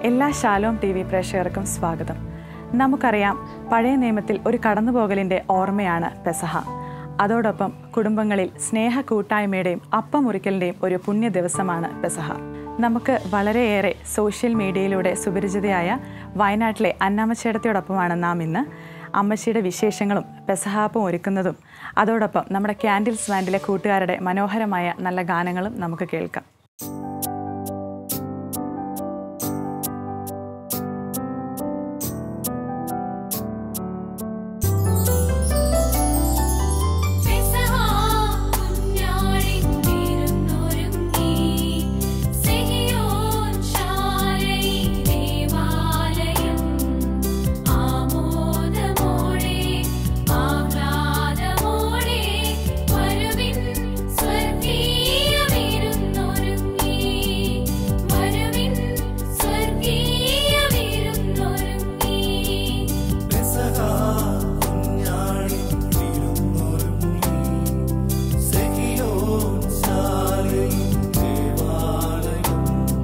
എല്ലാ Shalom T V പ്രേക്ഷകർക്കും സ്വാഗതം നമുക്കറിയാം പഴയ നിയമത്തിൽ ഒരു കടന്നുപോകലിൻ്റെ ഓർമ്മയാണ് പെസഹ അതോടൊപ്പം കുടുംബങ്ങളിൽ സ്നേഹ കൂട്ടായ്മയുടെയും അപ്പമുറിക്കലിൻ്റെയും ഒരു പുണ്യ ദിവസമാണ് പെസഹ നമുക്ക് വളരെയേറെ സോഷ്യൽ മീഡിയയിലൂടെ സുപരിചിതയായ വയനാട്ടിലെ അന്നമ്മച്ചേടത്തിയോടൊപ്പമാണ് നാം ഇന്ന് അമ്മച്ചിയുടെ വിശേഷങ്ങളും പെസഹാപ്പും ഒരുക്കുന്നതും അതോടൊപ്പം നമ്മുടെ ക്യാൻഡിൽസ് ബാൻഡിലെ കൂട്ടുകാരുടെ മനോഹരമായ നല്ല ഗാനങ്ങളും നമുക്ക് കേൾക്കാം പെസഹ കുഞ്ഞാടിൻ വിരുന്നൊരുങ്ങി സിഹിയോൻ ശാലയിൽ ദേവാലയം ആമോദമോടെ ആഹ്ലാദമോടെ വരുവിൻ സ്വർഗീയ വിരുന്നൊരുങ്ങി വരുവിൻ സ്വർഗീയ വിരുന്നൊരുങ്ങി പെസഹ കുഞ്ഞാടി തിരുന്നൊരുങ്ങി സെഹിയോൻ ശാലയിൽ ദേവാലയം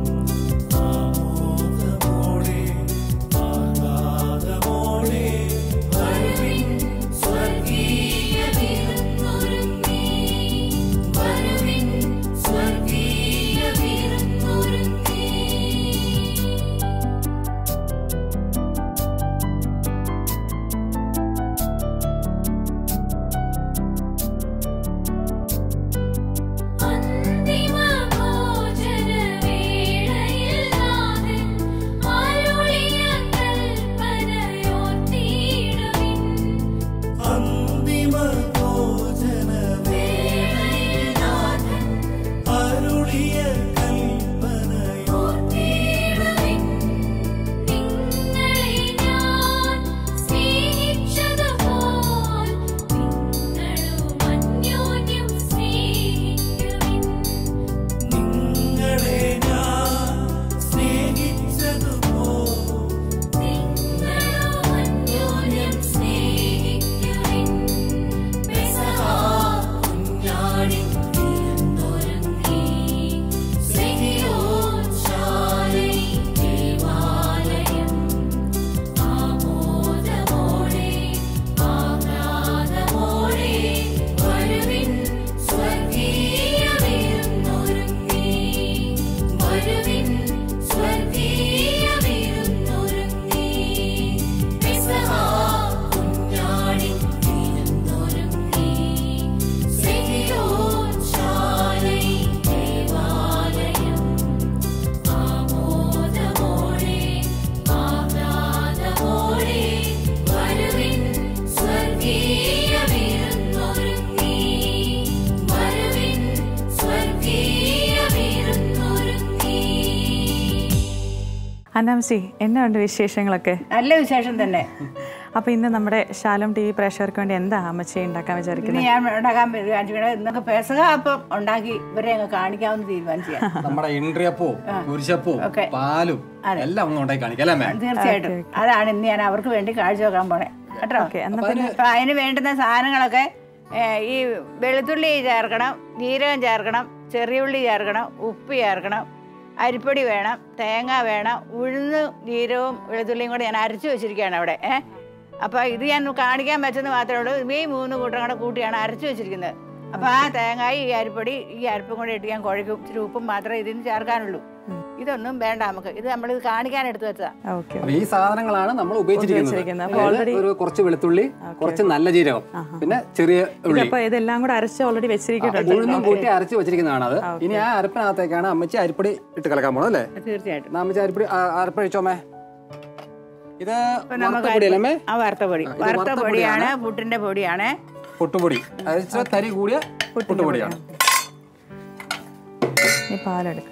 ആമോദമോടെ ആഹ്ലാദമോടെ വരുവിൻ സ്വർഗീയ വിരുന്നൊരുങ്ങി വരുവിൻ സ്വർഗീയ വിരുന്നൊരുങ്ങി അന്തിമ ഭോജനവേളയിൽ നാഥൻ അരുളിയ കൽപ്പനയോർത്തിയിടുവിൻ. അന്തിമ ഭോജന വേളയിൽ നാഥൻ അരുളിയ കൽപ്പനയോ ഓർത്തിയിടുവിൻ. നിങ്ങളെ ഞാൻ സ്നേഹിച്ചതുപോൽ നിങ്ങളും അന്യോന്യം സ്നേഹിക്കുവിൻ നിങ്ങളെ ഞാൻ സ്നേഹിച്ചതുപോ നിങ്ങളും അന്യോന്യം സ്നേഹിക്കുവിൻ. പെസഹ കുഞ്ഞാടിൻ വിരുന്നൊരുങ്ങി. സിഹിയോൻ ശാലയിൽ ദേവാലയം. ആമോദമോടെ ആഹ്ലാദമോടെ വരുവിൻ സ്വർഗീയ വിരുന്നൊരുങ്ങി. വരുവിൻ സ്വർഗീയ വിരുന്നൊരുങ്ങി. പെസഹ കുഞ്ഞാടിൻ വിരുന്നൊരുങ്ങി. സിഹിയോൻ ശാലയിൽ ദേവാലയം. ആമോദമോടെ ആഹ്ലാദമോടെ വരുവിൻ സ്വർഗീയ വിരുന്നൊരുങ്ങി. വരുവിൻ സ്വർഗീയ വിരുന്നൊരുങ്ങി അന്നാംസി എന്നാ ഉണ്ട് വിശേഷങ്ങളൊക്കെ നല്ല വിശേഷം തന്നെ അപ്പോൾ ഇന്ന് നമ്മുടെ ശാലോം ടി വി പ്രേക്ഷകർക്ക് വേണ്ടി എന്താ അമ്മച്ചി ഉണ്ടാക്കാൻ ഇന്ന് വിചാരിക്കുന്നത് ഞാൻ ഉണ്ടാക്കാൻ വിചാരിക്കണത് ഇന്നൊക്കെ പെസക അപ്പം ഉണ്ടാക്കി ഇവരെ അങ്ങ് കാണിക്കാമെന്ന് തീരുമാനിച്ചു ഞാൻ. നമ്മുടെ ഇൻട്രിയപ്പവും കുരിശപ്പവും ഒക്കെ. പാലും എല്ലാം ഒന്ന് ഉണ്ടാക്കി കാണിക്കാം അല്ലേ മേ തീർച്ചയായിട്ടും അതാണ് ഇന്ന് ഞാൻ അവർക്ക് വേണ്ടി കാഴ്ച വെക്കാൻ പോണേ കേട്ടോ ഓക്കെ എന്നാ അപ്പൊ അതിന് വേണ്ടുന്ന സാധനങ്ങളൊക്കെ ഏ, ഈ വെളുത്തുള്ളി ചേർക്കണം ജീരകം ചേർക്കണം ചെറിയുള്ളി ചേർക്കണം ഉപ്പ് ചേർക്കണം അരിപ്പൊടി വേണം തേങ്ങ വേണം ഉഴുന്ന് ജീരകവും വെളുത്തുള്ളിയും കൂടെ ഞാൻ അരച്ചു വെച്ചിരിക്കുകയാണ് അവിടെ ഏഹ് അപ്പോൾ ഇത് ഞാൻ കാണിക്കാൻ പറ്റുന്ന മാത്രമേ ഉള്ളൂ ഈ മൂന്ന് കൂട്ടം കൂടെ കൂട്ടിയാണ് അരച്ചു വെച്ചിരിക്കുന്നത് അപ്പോൾ ആ തേങ്ങായി ഈ അരിപ്പൊടി ഈ അരിപ്പും കൂടെ ഇട്ട് ഞാൻ കുഴക്കും ഇച്ചിരി ഉപ്പും മാത്രമേ ഇതിന് ചേർക്കാനുള്ളൂ ഇതൊന്നും വേണ്ട നമുക്ക് ഇത് നമ്മൾ ഇത് കാണിക്കാൻ എടുത്തു വെച്ചതാ ഓക്കെ അപ്പൊ ഈ സാധനങ്ങളാണ് നമ്മൾ ഉപയോഗിച്ചിരിക്കുന്നത്. ഉപയോഗിച്ചിരിക്കുന്നത് അപ്പൊ അതായത് already- ഒരു കുറച്ച് വെളുത്തുള്ളി കുറച്ച് നല്ല ജീരകം പിന്നെ ചെറിയ ഉള്ളി അപ്പോൾ ഇതെല്ലാം കൂടെ അരച്ച് ഓൾറെഡി വെച്ചിരിക്കുന്നുണ്ട് ഉഴുന്നും കൂട്ടി അരച്ച് വെച്ചിരിക്കുന്നതാണ് അത് ഇനി ആ അരപ്പിനകത്തേക്കാണ് അമ്മച്ചി അരിപ്പൊടി ഇട്ട് കലക്കാൻ പോണത് അല്ലേ തീർച്ചയായിട്ടും എന്നാ അമ്മച്ചി അരിപ്പൊടി ആ, അരപ്പ് ഒഴിച്ചോമേ ഇത് ഇപ്പൊ നമുക്ക് വറുത്ത പൊടിയല്ലേ ആ വറുത്ത പൊടി ആ, ഇത് വറുത്ത വറുത്ത പൊടിയാണ് പുട്ടിന്റെ പൊടിയാണ് പൊട്ടുപൊടി അത് ഇച്ചിരി തരി കൂടിയ പൊട്ടുപൊടിയാണ് ഇനി പാലെടുക്കാം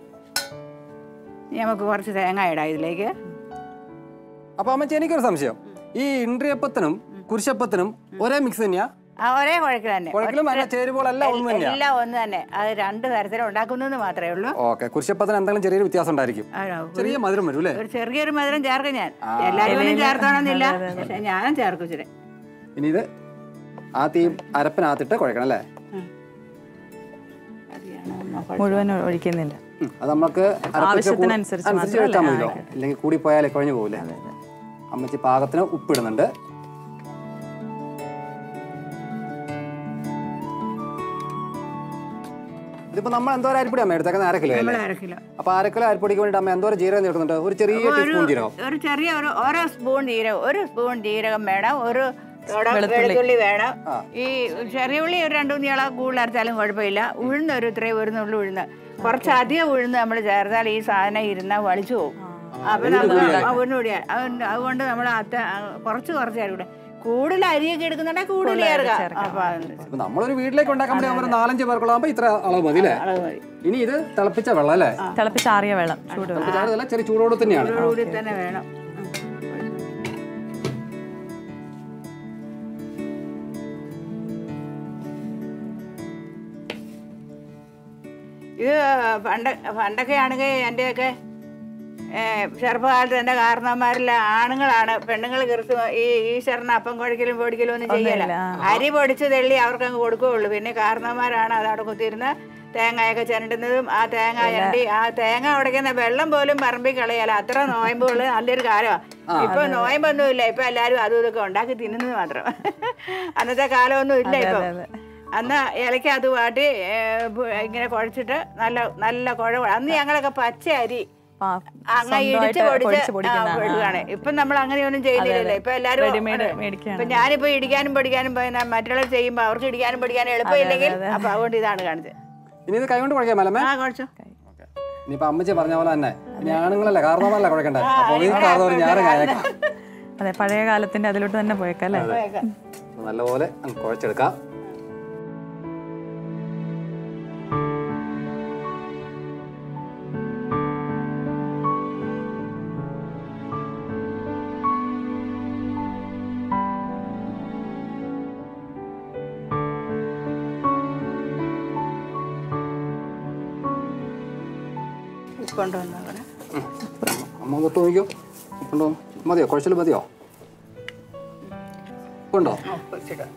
ഇനി നമുക്ക് കുറച്ച് തേങ്ങ ഇടാം ഇതിലേക്ക് അപ്പൊ അമ്മച്ചി എനിക്കൊരു സംശയം ഈ ഇൻട്രിയപ്പത്തിനും കുരിശപ്പത്തിനും ഒരേ മിക്സ് തന്നെയാ ആ ഒരേ കുഴക്ക് തന്നെ കുഴക്കലും അതിന്റെ ചേരുവകളെല്ലാം ഒന്ന് തന്നെയാ എല്ലാം ഒന്ന് തന്നെ അത് രണ്ട് തരത്തിൽ ഉണ്ടാക്കുന്നത് മാത്രമേ ഉള്ളൂ ഓക്കെ കുരിശപ്പത്തിന് എന്തെങ്കിലും ചെറിയൊരു വ്യത്യാസം ഉണ്ടായിരിക്കും ആ, ചെറിയ മധുരം വരും അല്ലേ ഒരു ചെറിയൊരു മധുരം ചേർക്കും ഞാൻ എല്ലാവരും ഒന്നും ചേർത്തോണമെന്നില്ല പക്ഷെ ഞാനും ചേർക്കും ഇച്ചിരി ഇനി ഇത് ആ തീ അരപ്പിനകത്തിട്ട് കുഴക്കണം അല്ലേ മതിയാണോ എന്ന് നോക്കാം. മുഴുവൻ ഒഴിക്കുന്നില്ല ഉം, അത് നമുക്ക് അരപ്പിച്ച് കൂ- ആവശ്യത്തിനനുസരിച്ച് അനുസരിച്ച് മാത്രം എടുത്താൽ അല്ലേ? മതിയല്ലോ ഇല്ലെങ്കിൽ കൂടി പോയാലേ കുഴഞ്ഞു പോകില്ലേ അമ്മച്ചി പാകത്തിന് ഉപ്പിടുന്നുണ്ട് ഇതിപ്പോ നമ്മൾ എന്തോരം അരിപ്പൊടി അമ്മ എടുത്തേക്കുന്നത് അര കിലോ നമ്മൾ അല്ലേ അര കിലോ അപ്പൊ അര കിലോ അരിപ്പൊടിക്ക് വേണ്ടി അമ്മ എന്തോരം ജീരകം ചേർക്കുന്നുണ്ട് ഒരു ചെറിയ ടീസ്പൂൺ ജീരകം ഒരു ചെറിയ ഒരു ഓരോ സ്പൂൺ ജീരകം ഒരു സ്പൂൺ ജീരകം വേണം ഒരു തുടം വെളുത്തുള്ളി വേണം ഈ ചെറിയ ഉള്ളി ഒരു രണ്ടു മൂന്ന് ഇള കൂടുതൽ അരച്ചാലും കുഴപ്പമില്ല ഉഴുന്ന് ഒരു ഇത്രയും ഒരു നുള്ളി ഉഴുന്ന് കുറച്ച് അധികം ഉഴുന്ന് നമ്മൾ ചേർത്താൽ ഈ സാധനം ഇരുന്നാൽ വളിച്ചു പോകും അപ്പൊ നമുക്ക് ഒന്നുകൂടി അതുകൊണ്ട് നമ്മൾ അത്ത കുറച്ച് കുറച്ച് അരി കൂടെ കൂടുതൽ അരിയൊക്കെ എടുക്കുന്നുണ്ടെങ്കിൽ കൂടുതൽ ചേർക്കാം അപ്പൊ അതൊന്ന് അപ്പൊ നമ്മളൊരു വീട്ടിലേക്ക് ഉണ്ടാക്കാൻ വേണ്ടി നമ്മൾ ഒരു നാലഞ്ച് പേർക്കുള്ളാകുമ്പോ ഇത്ര അളവ് മതി അല്ലേ അളവ് മതി ഇനി ഇത് തിളപ്പിച്ച വെള്ളം അല്ലേ തിളപ്പിച്ചാറിയ വെള്ളം ചൂട് വെള്ളം തിളപ്പിച്ചാറല്ല ചെറിയ ചൂടോടെ തന്നെയാണ് കൂടി തന്നെ വേണം ഇത് പണ്ട് പണ്ടൊക്കെ ആണെങ്കിൽ എൻ്റെയൊക്കെ ചെറുപ്പകാലത്ത് എൻ്റെ കാരണവന്മാരിലെ ആണുങ്ങളാണ് പെണ്ണുങ്ങൾ കൃത്യ ഈ ഈശ്വരന് അപ്പം കുഴക്കലും പൊടിക്കലും ഒന്നും ചെയ്യല അരി പൊടിച്ച് തെള്ളി അവർക്ക് അങ്ങ് കൊടുക്കുകയുള്ളൂ പിന്നെ കാരണവന്മാരാണ് അത് അവിടെ കുത്തിയിരുന്ന് തേങ്ങയൊക്കെ ചിരണ്ടുന്നതും ആ തേങ്ങ ചിരണ്ടി ആ തേങ്ങ ഉടയ്ക്കുന്ന വെള്ളം പോലും പറമ്പിൽ കളയല അത്ര നോയമ്പുകൾ നല്ലൊരു കാലമാണ് ഇപ്പൊ നോയമ്പൊന്നുമില്ല ഇപ്പൊ എല്ലാവരും അതും ഇതൊക്കെ ഉണ്ടാക്കി തിന്നുന്നത് മാത്രം അന്നത്തെ കാലമൊന്നും ഇല്ല ഇപ്പൊ അന്ന് ഇലയ്ക്ക് അത് വാട്ടി ഏ, ബു- ഇങ്ങനെ കുഴച്ചിട്ട് നല്ല നല്ല കുഴ അന്ന് ഞങ്ങളൊക്കെ പച്ച അരി ആ, അങ്ങ ഇടിച്ച് സ്വന്തമായിട്ട് പൊടിച്ച് പൊടിച്ച് ആ, പൊടിക്കുന്ന പൊടിക്കുകയാണ് ഇപ്പൊ നമ്മൾ അങ്ങനെയൊന്നും ചെയ്യുന്നില്ലല്ലോ ഇപ്പൊ എല്ലാരും റെഡിമെയ്ഡ് അതെ. മേടിക്കുകയാണ്. ഇപ്പൊ ഞാനിപ്പോ ഇടിക്കാനും പഠിക്കാനും പോയി മറ്റുള്ളവർ ചെയ്യുമ്പോ അവർക്ക് ഇടിക്കാനും പഠിക്കാനും എളുപ്പമില്ലെങ്കിൽ അപ്പൊ അതുകൊണ്ട് ഇതാണ് കാണിച്ചത് ഇനി ഇത് കൈകൊണ്ട് കുഴക്കാൻ മേലമേ ആ കുഴച്ചു ഇനിയിപ്പോ അമ്മച്ചി പറഞ്ഞ പോലെ തന്നെ ഇനി ആണുങ്ങളല്ലേ കാരണവല്ല കുഴക്കണ്ടേ അപ്പൊ ഈ കാരണവർ ഞാനും കായക്കാം അതെ പഴയ കാലത്തിന്റെ അതിലോട്ട് തന്നെ പോയേക്കാം അല്ലേ നല്ലപോലെ അങ്ങ് കുഴച്ചെടുക്കാം ഉപ്പുണ്ടോന്ന് നോക്കണേ അമ്മ തൊട്ട് നോക്കിയോ ഉണ്ടോ മതിയോ കുഴച്ചൽ മതിയോ ഉണ്ടോ ഉപ്പ് ഇച്ചിടാം.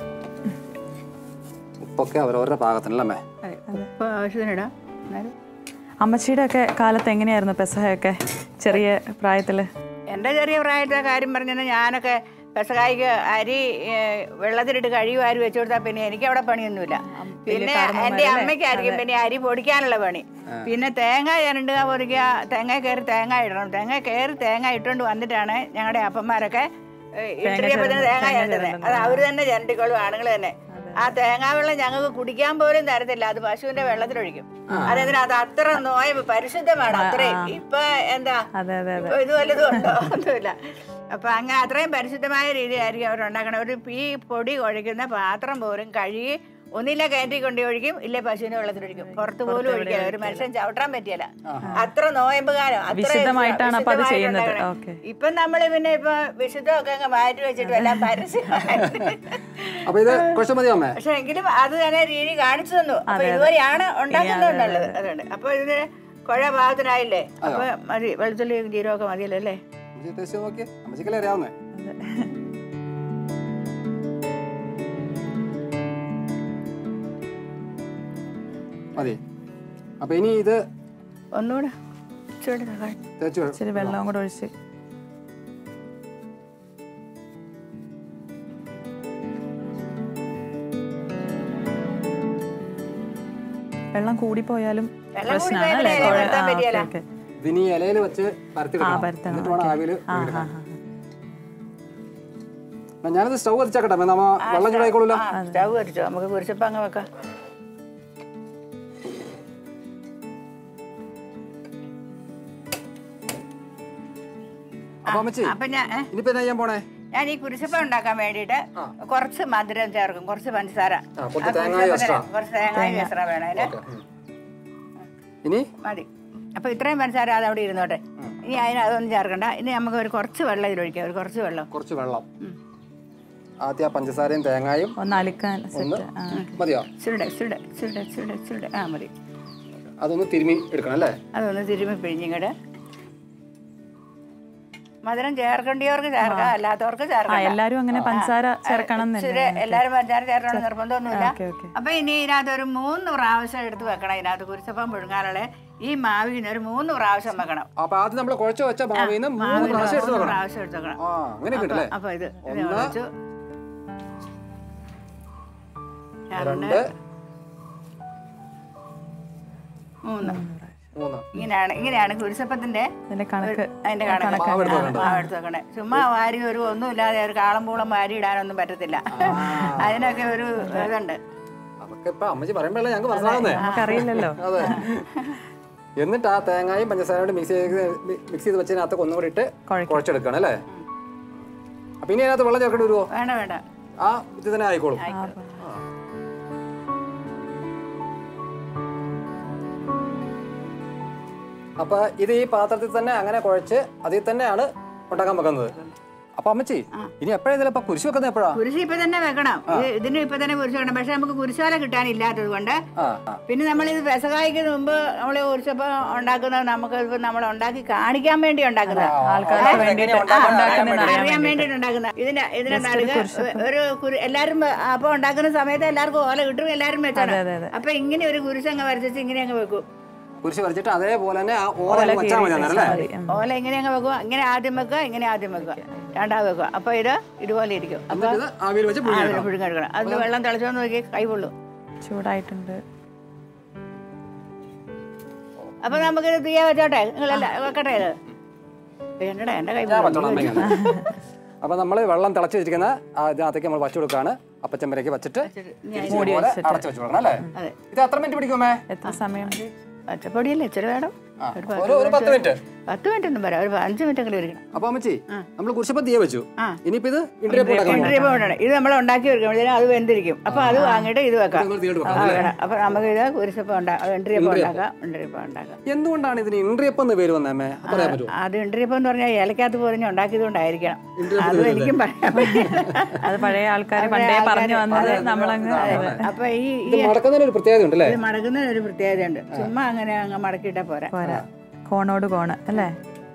ഉപ്പൊക്കെ അവരവരുടെ പാകത്തിനല്ലേ അതെ ഉപ്പ് ആവശ്യത്തിനിടാം എന്നാലും അമ്മച്ചിയുടെ ഒക്കെ കാലത്ത് എങ്ങനെയായിരുന്നു പെസഹയൊക്കെ ചെറിയ പ്രായത്തില് എൻ്റെ ചെറിയ പ്രായത്തിലെ കാര്യം പറഞ്ഞാൽ ഞാനൊക്കെ പെസകായിക്ക് അരി ഏ, വെള്ളത്തിലിട്ട് കഴുകി വാരി വെച്ചു കൊടുത്താൽ പിന്നെ എനിക്ക് അവിടെ പണിയൊന്നുമില്ല പിന്നെ എൻ്റെ അമ്മയ്ക്കായിരിക്കും പിന്നെ അരി പൊടിക്കാനുള്ള പണി പിന്നെ തേങ്ങ ചിരണ്ടുക പൊറിക്കുക തേങ്ങ കയറി തേങ്ങ ഇടണം തേങ്ങ കയറി തേങ്ങ ഇട്ടുകൊണ്ട് വന്നിട്ടാണ് ഞങ്ങളുടെ അപ്പന്മാരൊക്കെ ഏ, ഇട്ടിരിയപ്പത്തിന് തേങ്ങ ചിരണ്ടുന്നത് അത് അവർ തന്നെ ചിരണ്ടിക്കോളും ആണുങ്ങൾ തന്നെ ആ തേങ്ങാ വെള്ളം ഞങ്ങൾക്ക് കുടിക്കാൻ പോലും തരത്തില്ല അത് പശുവിന്റെ വെള്ളത്തിലൊഴിക്കും അതെന്തിനാ അത് അത്ര നോയമ്പ് പരിശുദ്ധമാണ് അത്രയും ഇപ്പൊ എന്താ അതെ അതെ അതെ ഇപ്പൊ ഇത് വല്ലതും ഉണ്ടോ ഒന്നുമില്ല അപ്പൊ അങ്ങനെ അത്രയും പരിശുദ്ധമായ രീതിയായിരിക്കും അവർ ഉണ്ടാക്കണം ഒരു ഈ പൊടി കുഴയ്ക്കുന്ന പാത്രം പോലും കഴുകി ഒന്നില്ല കയറ്റി കൊണ്ടു ഒഴിക്കും ഇല്ല പശുവിനെ വെള്ളത്തിലൊഴിക്കും പുറത്ത് പോലും ഒഴിക്കില്ല ഒരു മനുഷ്യൻ ചവിട്ടാൻ പറ്റിയല്ല അത്ര നോയമ്പ് കാലം അത്ര വിശുദ്ധമായിട്ടാണ് അപ്പൊ അത് വിശുദ്ധമായിട്ട് ചെയ്യുന്നത്. ഉണ്ടാക്കണം. ഓക്കേ. ഇപ്പൊ നമ്മള് പിന്നെ ഇപ്പൊ വിശുദ്ധമൊക്കെ അങ്ങ് മാറ്റി വെച്ചിട്ട് എല്ലാം പരസ്യമായിട്ട് അപ്പൊ ഇത് കുഴച്ച മതിയോ അമ്മേ പക്ഷെ എങ്കിലും അത് തന്നെ രീതി കാണിച്ചു തന്നു അപ്പൊ ഇതുവരെയാണ് ഉണ്ടാക്കുന്നുള്ളത് അതുകൊണ്ട് അപ്പൊ ഇതിന് കുഴ ഭാഗത്തിനായില്ലേ അപ്പൊ മതി വെളുത്തുള്ളി ജീരകമൊക്കെ മതിയല്ലോ അല്ലേ അമ്മച്ചി ടേസ്റ്റ് നോക്കിയേ അമ്മച്ചിക്കല്ലേ അറിയാവുന്നേ മതി അപ്പൊ ഇനി ഇത് ഒന്നുകൂടെ ഇച്ചിരി കാ- തേച്ച് വെ- ഇച്ചിരി വെള്ളവും കൂടെ ഒഴിച്ച് വെള്ളം കൂടിപ്പോയാലും വെള്ളം പ്രശ്നമാണ് കൂടിപ്പോയാൽ അല്ലേ ഇല കുഴ- പരത്താൻ ആ, ഓക്കേ, പറ്റിയേല. ഓക്കേ. ഇതിനി ഇലയിൽ വെച്ച് പരത്തി ആ വെക്കണം. പരത്തണം എന്നിട്ട് വേണം ആവിയിൽ ആ ആ ആ ഞാനിത് സ്റ്റൗ കത്തിച്ചേക്കട്ടെ നമ്മ വെള്ളം ചൂടായിക്കോളൂല്ലോ ആ സ്റ്റവ് കത്തിച്ചോ നമുക്ക് കുരിശപ്പം അങ്ങ് വെക്കാം അപ്പൊ അമ്മച്ചി അപ്പൊ ഞാൻ ഏ? ഇനിയിപ്പോ എന്നാ ചെയ്യാൻ പോണേ ഞാൻ ഈ കുരിശപ്പം ഉണ്ടാക്കാൻ വേണ്ടിയിട്ട് കുറച്ച് മധുരം ചേർക്കും കുറച്ച് പഞ്ചസാര ആ, കുറച്ച് ആ തേങ്ങായും കുരിശപ്പത്തിന് extra. കുറച്ച് തേങ്ങായും എക്സ്ട്രാ വേണം അതിന് ഇനി മതി അപ്പൊ ഇത്രയും പഞ്ചസാര അത് അവിടെ ഇരുന്നോട്ടെ ഇനി അതിന് അതൊന്നും ചേർക്കണ്ട ഇനി നമുക്ക് ഒരു കുറച്ച് വെള്ളം ഇതിലൊഴിക്കാം ഒരു കുറച്ച് വെള്ളം കുറച്ച് വെള്ളം ആദ്യം ആ പഞ്ചസാരയും തേങ്ങായും ഒന്ന് അലിക്കാൻ ഒന്ന് സെറ്റ് ആ മതിയോ ചുരുടെ ചുരുടെ ചുരുടെ ചുരുടെ ചുരുടെ ആ മതി അതൊന്ന് തിരുമി എടുക്കണം അല്ലേ അതൊന്ന് തിരുമ്മി പിഴിഞ്ഞിങ്ങട് മധുരം ചേർക്കേണ്ടിയവർക്ക് ചേർക്കാം അല്ലാത്തവർക്ക് ആ ചേർക്കാം എല്ലാരും അങ്ങനെ പഞ്ചസാര ചേർക്കണം ഇച്ചിരി എല്ലാവരും പഞ്ചാര ചേർക്കണം നിർബന്ധമൊന്നുമില്ല ഓക്കെ ഓക്കെ അപ്പൊ ഇനി ഇതിനകത്ത് ഒരു മൂന്ന് പ്രാവശ്യം എടുത്ത് വെക്കണം ഇതിനകത്ത് കുരിശപ്പം പുഴുങ്ങാനുള്ള ഈ മാവിൽ നിന്ന് ഒരു മൂന്ന് പ്രാവശ്യം വെക്കണം അപ്പൊ ആദ്യം നമ്മൾ കുഴച്ച് വെച്ച മാവിൽ നിന്ന് മൂന്ന് മാവിൽ പ്രാവശ്യം എടുത്ത് മൂന്ന് വെക്കണം പ്രാവശ്യം എടുത്ത് വെക്കണം ആ അങ്ങനെ കിട്ടല്ലേ അപ്പൊ ഇത് ഇത് ഒന്ന്, വെച്ചു രണ്ട് മൂന്ന് മൂന്ന് ഇങ്ങനെയാണ് ഇങ്ങനെയാണ് കുരിശപ്പത്തിന്റെ അതിന്റെ കണക്ക് ഒരു- അതിന്റെ കണക്ക് മാവ് എടുത്ത് വെക്കണ്ടേ? മാവ് എടുത്ത് വെക്കണേ ചുമ്മാ വാരി ഒരു ഒന്നുമില്ലാതെ ഒരു കാളമ്പൂളം വാരി ഇടാനൊന്നും പറ്റത്തില്ല അതിനൊക്കെ ഒരു ഇതുണ്ട് അതൊക്കെ ഇപ്പൊ അമ്മച്ചി പറയുമ്പോഴല്ലേ ഞങ്ങൾക്ക് മനസ്സിലാവുന്നേ നമുക്കറിയില്ലല്ലോ അതെ എന്നിട്ട് ആ തേങ്ങയും പഞ്ചസാരയും കൂടി മിക്സ് ചെയ്ത് മിക്സ് ചെയ്ത് വെച്ചതിനകത്ത് ഒന്നും കൂടി ഇട്ട് കുഴയ്ക്കും. കുഴച്ചെടുക്കണം അല്ലേ അപ്പൊ ഇനി അതിനകത്ത് വെള്ളം ചേർക്കേണ്ടി വരുമോ വേണ്ട വേണ്ട ആ ഇത് തന്നെ ആയിക്കോളും അപ്പൊ ഇത് ഈ പാത്രത്തിൽ തന്നെ അങ്ങനെ കുഴച്ച് അതിൽ തന്നെയാണ് ഉണ്ടാക്കാൻ വെക്കുന്നത് അപ്പൊ അമ്മച്ചി ഇനി എപ്പോഴാ ഇതിലപ്പോ കുരിശ് വെക്കുന്നത് എപ്പോഴാ കുരിശ് ഇപ്പൊ തന്നെ വെക്കണം ഇത് ഇതിന് ഇപ്പൊ തന്നെ കുരിശ് വെക്കണം പക്ഷെ നമുക്ക് കുരിശോല കിട്ടാനില്ലാത്തത് കൊണ്ട് ആ ആ. പിന്നെ നമ്മൾ ഇത് പെസകായിക്ക് മുമ്പ് നമ്മൾ കുരിശപ്പം ഉണ്ടാക്കുന്നത് നമുക്ക് ഇപ്പൊ നമ്മൾ ഉണ്ടാക്കി കാണിക്കാൻ വേണ്ടി ഉണ്ടാക്കുന്നത് ആൾക്കാർക്ക് ഏ? വേണ്ടിയിട്ട് എങ്ങനെയാ ഉണ്ടാക്കുന്നത് ഉണ്ടാക്കുന്നത് അറിയാൻ അറിയാൻ വേണ്ടിട്ട് ഉണ്ടാക്കുന്ന ഇതിന്റെ ഇതിന്റെ നടുക്ക് ഒരു കുരു എല്ലാരും അപ്പൊ ഉണ്ടാക്കുന്ന സമയത്ത് എല്ലാവർക്കും ഓല കിട്ടും എല്ലാരും വെച്ചാണ് അതെ, അതെ. അപ്പൊ ഇങ്ങനെ ഒരു കുരിശങ്ങ് വരച്ചിട്ട് ഇങ്ങനെ അങ്ങ് വെക്കും കുരിശ് വരച്ചിട്ട് അതേപോലെ തന്നെ ആ ഓല അങ്ങ് വെച്ചാൽ മതി അന്നേരം അല്ലേ മതി. ഉം. ഓല ഇങ്ങനെ അങ്ങ് വെക്കുക ഇങ്ങനെ ആദ്യം വെക്കുക ഇങ്ങനെ ആദ്യം വെക്കുക രണ്ടാമത് വെക്കുക അപ്പൊ ഇത് ഇതുപോലെ ഇരിക്കും അപ്പൊ എന്നിട്ട് ഇത് ആവിയിൽ വെച്ച് ആവിയിൽ പുഴുങ്ങിയെടുക്കണം. പുഴുങ്ങെടുക്കണം അതിൽ വെള്ളം തിളച്ചോന്ന് നോക്കി കൈ പൊള്ളും ചൂടായിട്ടുണ്ട് അപ്പൊ നമുക്ക് ഇത് തീയ വെച്ചോട്ടെ നിങ്ങളല്ല വെക്കട്ടെ ഇത് എന്നടാ എന്റെ കൈ ഞാൻ പൊള്ളും. വെച്ചോളാം അമ്മേ. അപ്പൊ നമ്മൾ വെള്ളം തിളച്ച് വെച്ചിരിക്കുന്ന ആ ഇതിനകത്തേക്ക് നമ്മൾ വച്ചു കൊടുക്കുകയാണ് അപ്പച്ചമ്പരയ്ക്ക് വെച്ചിട്ട് ഇതുപോലെ അടച്ചു വെച്ച് കൊടുക്കണം അല്ലേ അതെ. ഇത് എത്ര മിനിറ്റ് പിടിക്കുമേ എത്ര സമയം പച്ചപ്പൊടിയല്ലേ ഇച്ചിരി വേണം ആ, ഒരു ഒരു ഒരു പത്ത് മിനിറ്റ് പത്ത് മിനിറ്റ് ഒന്നും വരാം ഒരു അഞ്ച് മിനിറ്റ് എങ്കിലും ഇരിക്കണം അപ്പൊ അമ്മച്ചി നമ്മൾ കുരിശപ്പം തീയ വെച്ചു ആ. ഇനിയിപ്പോ ഇത് ഇൻട്രിയപ്പ് ഉണ്ടാക്കാൻ ഇഡ്ഡലി അപ്പം വേണം ഇത് നമ്മൾ ഉണ്ടാക്കി വെക്കുമ്പോഴത്തേനും അത് വെന്തിരിക്കും അപ്പൊ അത് വാങ്ങിയിട്ട് ഇത് വെക്കാം നിങ്ങൾ തീയിട്ട് ആ, വെക്കണം അല്ലേ വേണം. അപ്പൊ നമുക്ക് ഇത് കുരിശപ്പം ഉണ്ടാക്കാം ഇണ്ടറിയപ്പം ഉണ്ടാക്കാം ഇണ്ടറിയപ്പം ഉണ്ടാക്കാം എന്തുകൊണ്ടാണ് ഇതിന് ഇൻട്രിയപ്പ് എന്ന് പേര് വന്നേ അമ്മേ അത് പറയാൻ പറ്റുമോ അത് ഇണ്ടറിയപ്പം എന്ന് പറഞ്ഞാൽ ഇലക്കകത്ത് പൊതിഞ്ഞ് ഉണ്ടാക്കിയത് കൊണ്ടായിരിക്കണം അതും എനിക്കും പറയാൻ പറ്റില്ല അത് പഴയ ആൾക്കാർ പണ്ടേ പറഞ്ഞു വന്നത് നമ്മളങ്ങ് അപ്പൊ ഈ ഇത് ഈ മടക്കുന്നതിന് ഒരു പ്രത്യേകത ഉണ്ട് അല്ലേ ഇത് മടക്കുന്നതിന് ഒരു പ്രത്യേകതയുണ്ട് ചുമ്മാ അങ്ങനെ അങ്ങ് മടക്കിയിട്ടാ പോരാ പോരാ കോണോട് കോണ് അല്ലേ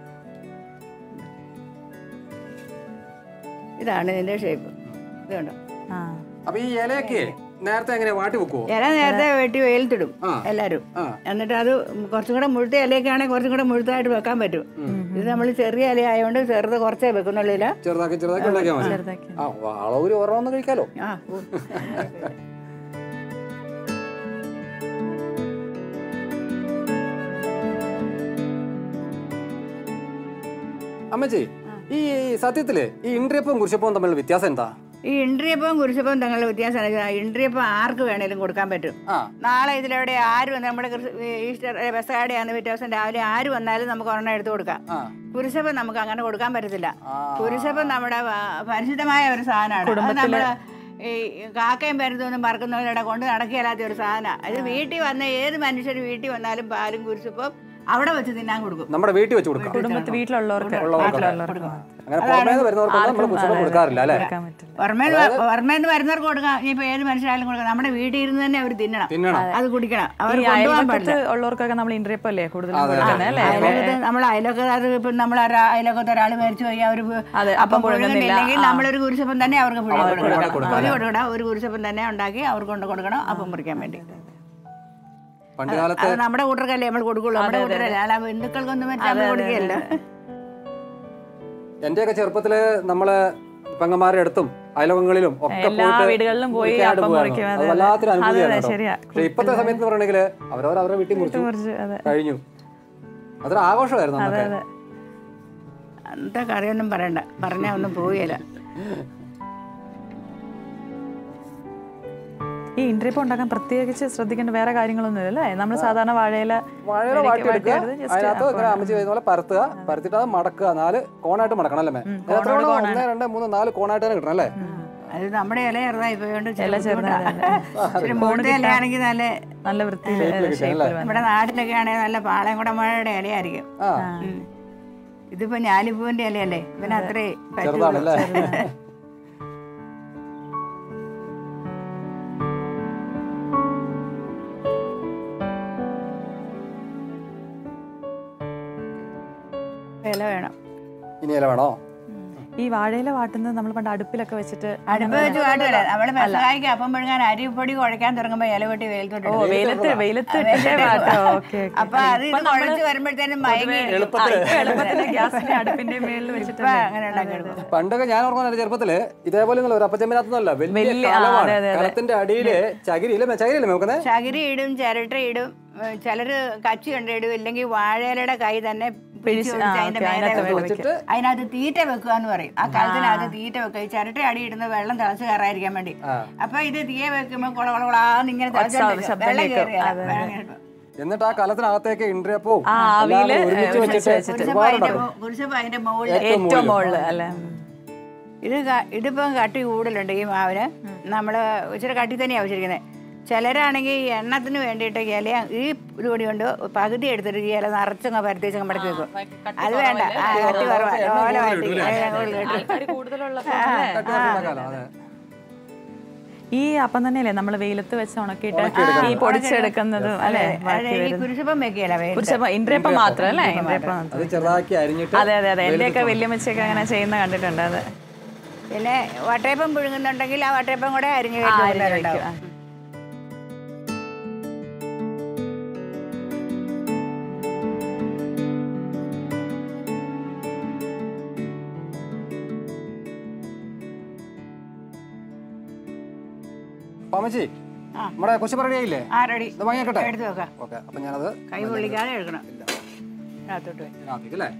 ഇതാണ് ഇതിന്റെ ഷേപ്പ് ഇതുണ്ട് ആ അപ്പൊ ഈ ഇലയൊക്കെ നേരത്തെ എങ്ങനെ വാട്ടി വെക്കുവോ ഇല നേരത്തെ വെട്ടി വെയിലത്തിടും ആ. എല്ലാരും ആ. എന്നിട്ട് അത് കുറച്ചും കൂടെ മുഴുത്ത ഇലയൊക്കെ ആണെങ്കിൽ കുറച്ചും കൂടെ മുഴുത്തായിട്ട് വെക്കാൻ പറ്റും ഇത് നമ്മൾ ചെറിയ ഇല ആയതുകൊണ്ട് ചെറുത് കുറച്ചേ വെക്കുന്നുള്ളൂ ഇല ചെറുതാക്കി ചെറുതാക്കി ഉണ്ടാക്കിയാൽ മതി ചെറുതാക്കി ആ വാളൂരി ഓരോന്ന് കഴിക്കാലോ ആ ഓ. അമ്മച്ചി ഈ സത്യത്തില് ഈ ഇൻട്രിയപ്പും കുരിശപ്പവും തമ്മിലുള്ള വ്യത്യാസം എന്താ ഈ ഇൻട്രിയപ്പവും കുരിശപ്പവും തങ്ങളുടെ വ്യത്യാസം ഇൻട്രിയപ്പം ആർക്ക് വേണേലും കൊടുക്കാൻ പറ്റും ആ നാളെ ഇതിലെവിടെ ആര് വന്ന് നമ്മുടെ ക്രിസ്- ഈസ്റ്റർ ബസ്സാടിയാണ് പിറ്റേ ദിവസം രാവിലെ ആര് വന്നാലും നമുക്ക് ഒരെണ്ണം എടുത്തു കൊടുക്കാം ആ കുരിശപ്പം നമുക്ക് അങ്ങനെ കൊടുക്കാൻ പറ്റത്തില്ല ആ. കുരിശപ്പം നമ്മുടെ വ- പരിശുദ്ധമായ ഒരു സാധനമാണ് അത് നമ്മള് ഈ കാക്കയും പരുത്തൊന്നും പറക്കുന്നവരുടെ കൊണ്ട് നടക്കില്ലാത്ത ഒരു സാധനമാണ് അത് വീട്ടിൽ വന്ന ഏത് മനുഷ്യർ വീട്ടിൽ വന്നാലും പാലും കുരിശപ്പം അവിടെ വെച്ച് തിന്നാൻ കൊടുക്കും നമ്മുടെ വീട്ടിൽ വെച്ച് കൊടുക്കാം കുടുംബത്തിൽ വീട്ടിലുള്ളവർക്ക് ഉള്ളവർക്ക് വീട്ടിലുള്ളവർക്ക് അങ്ങനെ പുറമേ നിന്ന് വരുന്നവർക്കൊന്നും നമ്മൾ കുരിശപ്പം കൊടുക്കാറില്ല അല്ലേ കൊടുക്കാൻ പറ്റില്ല പുറമേന്ന് പുറമേന്ന് വരുന്നവർക്ക് കൊടുക്കാം ഇനിയിപ്പോ ഏത് മനുഷ്യരായാലും കൊടുക്കാം നമ്മുടെ വീട്ടിൽ ഇരുന്ന് തന്നെ അവർ തിന്നണം തിന്നണം അത് കുടിക്കണം അവർ ഈ കൊണ്ടുപോകാൻ അയൽപക്കത്ത് പാടില്ല ഉള്ളവർക്കൊക്കെ നമ്മൾ ഇൻട്രിയപ്പ് അല്ലേ കൂടുതലും അതെ, കൊടുക്കുന്നത് അല്ലേ അയലൊക്കത്ത് നമ്മൾ അയലൊക്കെ അത് ഇപ്പം നമ്മൾ അയലൊക്കത്തെ ഒരാൾ മരിച്ചു പോയി അവർ അതെ, അപ്പം അപ്പം പുഴുങ്ങുന്നില്ല. പുഴുങ്ങുന്നില്ലെങ്കിൽ ആ. നമ്മളൊരു കുരിശപ്പം തന്നെ അവർക്ക് പുഴുങ്ങി അവർക്ക് കൊടുക്കണം കൊടുക്കണം, പൊതി കൊടുക്കണം ഒരു കുരിശപ്പം തന്നെ ഉണ്ടാക്കി അവർക്ക് കൊണ്ട് കൊടുക്കണം അപ്പം മുറിക്കാൻ വേണ്ടി പണ്ട് കാലത്ത് അത് നമ്മുടെ കൂട്ടർക്കല്ലേ നമ്മൾ കൊടുക്കുള്ളൂ നമ്മുടെ കൂട്ടരല്ലേ അല്ല ബന്ധുക്കൾക്കൊന്നും വെച്ച് നമ്മൾ കൊടുക്കുകയല്ല എന്റെയൊക്കെ ചെറുപ്പത്തില് നമ്മള് പെങ്ങന്മാരുടെ അടുത്തും അയലോകങ്ങളിലും ഒക്കെ എല്ലാ പോയിട്ട് വീടുകളിലും പോയി മുറിക്കാനായിട്ട് അപ്പം പോവായിരുന്നു. മുറിക്കും, അത് അതെ, വല്ലാത്തൊരു അതെ. അനുഭൂതിയാണ് അതെ, കേട്ടോ. ശരിയാ. പക്ഷേ ഇപ്പത്തെ സമയത്ത് പറഞ്ഞെങ്കിൽ അവരവർ അവരുടെ വീട്ടിൽ മുറിച്ചു മുറിച്ച് അതെ കഴിഞ്ഞു അതൊരു ആഘോഷമായിരുന്നു അതെ നമുക്ക് അതെ അന്നത്തെ കറിയൊന്നും പറയണ്ട പറഞ്ഞാൽ ഒന്നും പോവുകയില്ല ഈ ഇൻട്രിപ്പ് ഉണ്ടാക്കാൻ പ്രത്യേകിച്ച് ശ്രദ്ധിക്കേണ്ട വേറെ കാര്യങ്ങളൊന്നും ഇല്ല അല്ലേ നമ്മൾ സാധാരണ വാഴയില വാഴയുടെ ഇടയ്ക്ക് വാട്ടിയെടുക്കുക വാട്ടിയെടുത്ത് just അതിനകത്ത് അപ്പോൾ ഇങ്ങനെ അമ്മച്ചി ചെയ്യുന്ന പോലെ പരത്തുക പരത്തിട്ട് അത് മടക്കുക നാല് കോണായിട്ട് മടക്കണം അല്ലേ മേ? ഇത് എത്ര കോണോട് വേണം? ഒന്ന് രണ്ട് മൂന്ന് നാല് കോണായിട്ട് തന്നെ കിട്ടണം അല്ലേ അത് നമ്മുടെ ഇല ചെറുതായി പോയോണ്ട് ഇല ചെറുതായി, ഇച്ചിരി മൂത്ത ഇലയാണെങ്കിൽ നല്ല നല്ല വൃത്തിയിൽ കിട്ടിയാൽ ഷേപ്പിൽ വന്ന് നമ്മുടെ നാട്ടിലൊക്കെ ആണെങ്കിൽ നല്ല പാളയംകുടമഴയുടെ ഇലയായിരിക്കും ആ ഉം. ഇതിപ്പോ ഞാലിപ്പൂവിന്റെ ഇലയല്ലേ ഇതിന് അത്രേ പറ്റുള്ളൂ ചെറുതാണല്ലേ ഇല വേണം ഇനി ഇല വേണോ ഈ വാഴയില വാട്ടുന്നത് നമ്മൾ പണ്ട് അടുപ്പിലൊക്കെ വെച്ചിട്ട് അടുപ്പ് വെച്ച് കാട്ടില്ല നമ്മള് പെസകായ്ക്ക് അപ്പം പുഴുങ്ങാൻ അരിപ്പൊടി കുഴക്കാൻ തുടങ്ങുമ്പോ ഇല വെട്ടി ഓ വെയിലത്തോട്ട് വെയിലത്ത് വെയിലത്ത് ഇട്ടിട്ടേ വാട്ടോ ഓക്കെ അപ്പൊ അത് ഇത് കുഴച്ച് വരുമ്പോഴത്തേനും മയങ്ങി എളുപ്പത്തിൽ ഗ്യാസിന്റെ അടുപ്പിന്റെ മേളിൽ വെച്ചിട്ട് ഇപ്പൊ അങ്ങനെ ഉണ്ടാക്കിയെടുക്കും പണ്ടൊക്കെ ഞാൻ ഓർക്കുന്ന ചെറുപ്പത്തില് ഇതേപോലെ നിങ്ങൾ ഒരു അപ്പച്ചമ്മിനകത്തൊന്നല്ല വലിയ വലിയ, ആ, കലമാണ് അതെ, അതെ, അതെ. കലത്തിന്റെ അടിയില് ചകിരിയില്ലേ ചകിരിയല്ലേ നോക്കുന്നത് ചകിരി ഇടും ചിരട്ട ഇടും ഏഹ് ചിലര് കച്ചി കണ്ടിടും ഇല്ലെങ്കിൽ വാഴയിലയുടെ കൈ തന്നെ പിടിച്ച് പിടിച്ച്, ആ, പിടിച്ച് അതിന്റെ ഓക്കേ, മേലെ അതിനകത്ത് വെക്കും. വെച്ചിട്ട് അതിനകത്ത് തീറ്റ വെക്കുക എന്ന് പറയും ആ കലത്തിനകത്ത് തീറ്റ വെക്കുക ഈ ചിരട്ട അടി ഇടുന്ന വെള്ളം തിളച്ച് കയറാതിരിക്കാൻ വേണ്ടി ആ. അപ്പൊ ഇത് തീയെ വെക്കുമ്പോ കുള കുള കുളാന്ന് ഇങ്ങനെ തിളച്ചോണ്ടിരിക്കും. ശബ്ദം വെള്ളം കേൾക്കും. കയറിയാ അതെ, വെള്ളം കേൾക്കും. എന്നിട്ട് ആ കലത്തിനകത്തേക്ക് ഇൻട്രിയപ്പവും ആ, ആവിയില് ഒരുമിച്ച് വെച്ചിട്ട് വെച്ചിട്ട് കുരിശപ്പം അതിന്റെ ഒരുപാടുണ്ടാക്കും മു- കുരിശപ്പം അതിന്റെ മുകളിൽ ഏറ്റവും മുകളില് അല്ലെ ഇത് ക- ഇതിപ്പം കട്ടി കൂടുതലുണ്ട് ഈ മാവിന് നമ്മൾ ഇച്ചിരി കട്ടി തന്നെയാണ് വെച്ചിരിക്കുന്നത് ചിലരാണെങ്കിൽ ഈ എണ്ണത്തിന് വേണ്ടിയിട്ട് ഇല ഈ ഇത് കൂടി കൊണ്ട് പകുതി എടുത്തിട്ട് ഈ ഇല നിറച്ചങ്ങ് പരത്തിച്ചങ്ങ് മടക്കി വെക്കും അത് വേണ്ട ആ, കട്ടി കുറവാ ഓല വഴറ്റി കൂടുതലുള്ള ഉണ്ടാക്കാലോ, അതെ. ഈ അപ്പം തന്നെയല്ലേ നമ്മൾ വെയിലത്ത് വെച്ച് ഉണക്കിയിട്ട് ഈ പൊടിച്ചെടുക്കുന്നതും അല്ലെ ഈ കുരിശപ്പം വെക്കുകയല്ല വേണ്ട കുറിച്ചപ്പം ഇൻട്രയപ്പം മാത്രം അല്ലേ ഇൻട്രയപ്പം മാത്രം. അത് ചെറുതാക്കി അരിഞ്ഞിട്ട് അതെ അതെ അതെ എന്റെയൊക്കെ വല്യമ്മച്ചൊക്കെ അങ്ങനെ ചെയ്യുന്ന കണ്ടിട്ടുണ്ട് അത് പിന്നെ വട്ടയപ്പം പുഴുങ്ങുന്നുണ്ടെങ്കിൽ ആ വട്ടയപ്പം കൂടെ അരിഞ്ഞ് ആ, വെച്ച് അരിഞ്ഞ് കൊണ്ടുവരുന്നുണ്ടാവും. വെക്കും. ആ. പാമച്ചി ആ. നമ്മുടെ കുശപ്പ റെഡി ആയില്ലേ ആ റെഡി ഇത് വാങ്ങിക്കട്ടെ എടുത്ത് വെക്കാം ഓക്കെ അപ്പൊ ഞാനത് കൈ പൊള്ളിക്കാതെ എടുക്കണം അതിനകത്തോട്ട് വെക്കാം ഇതിനകത്തേക്ക് അല്ലേ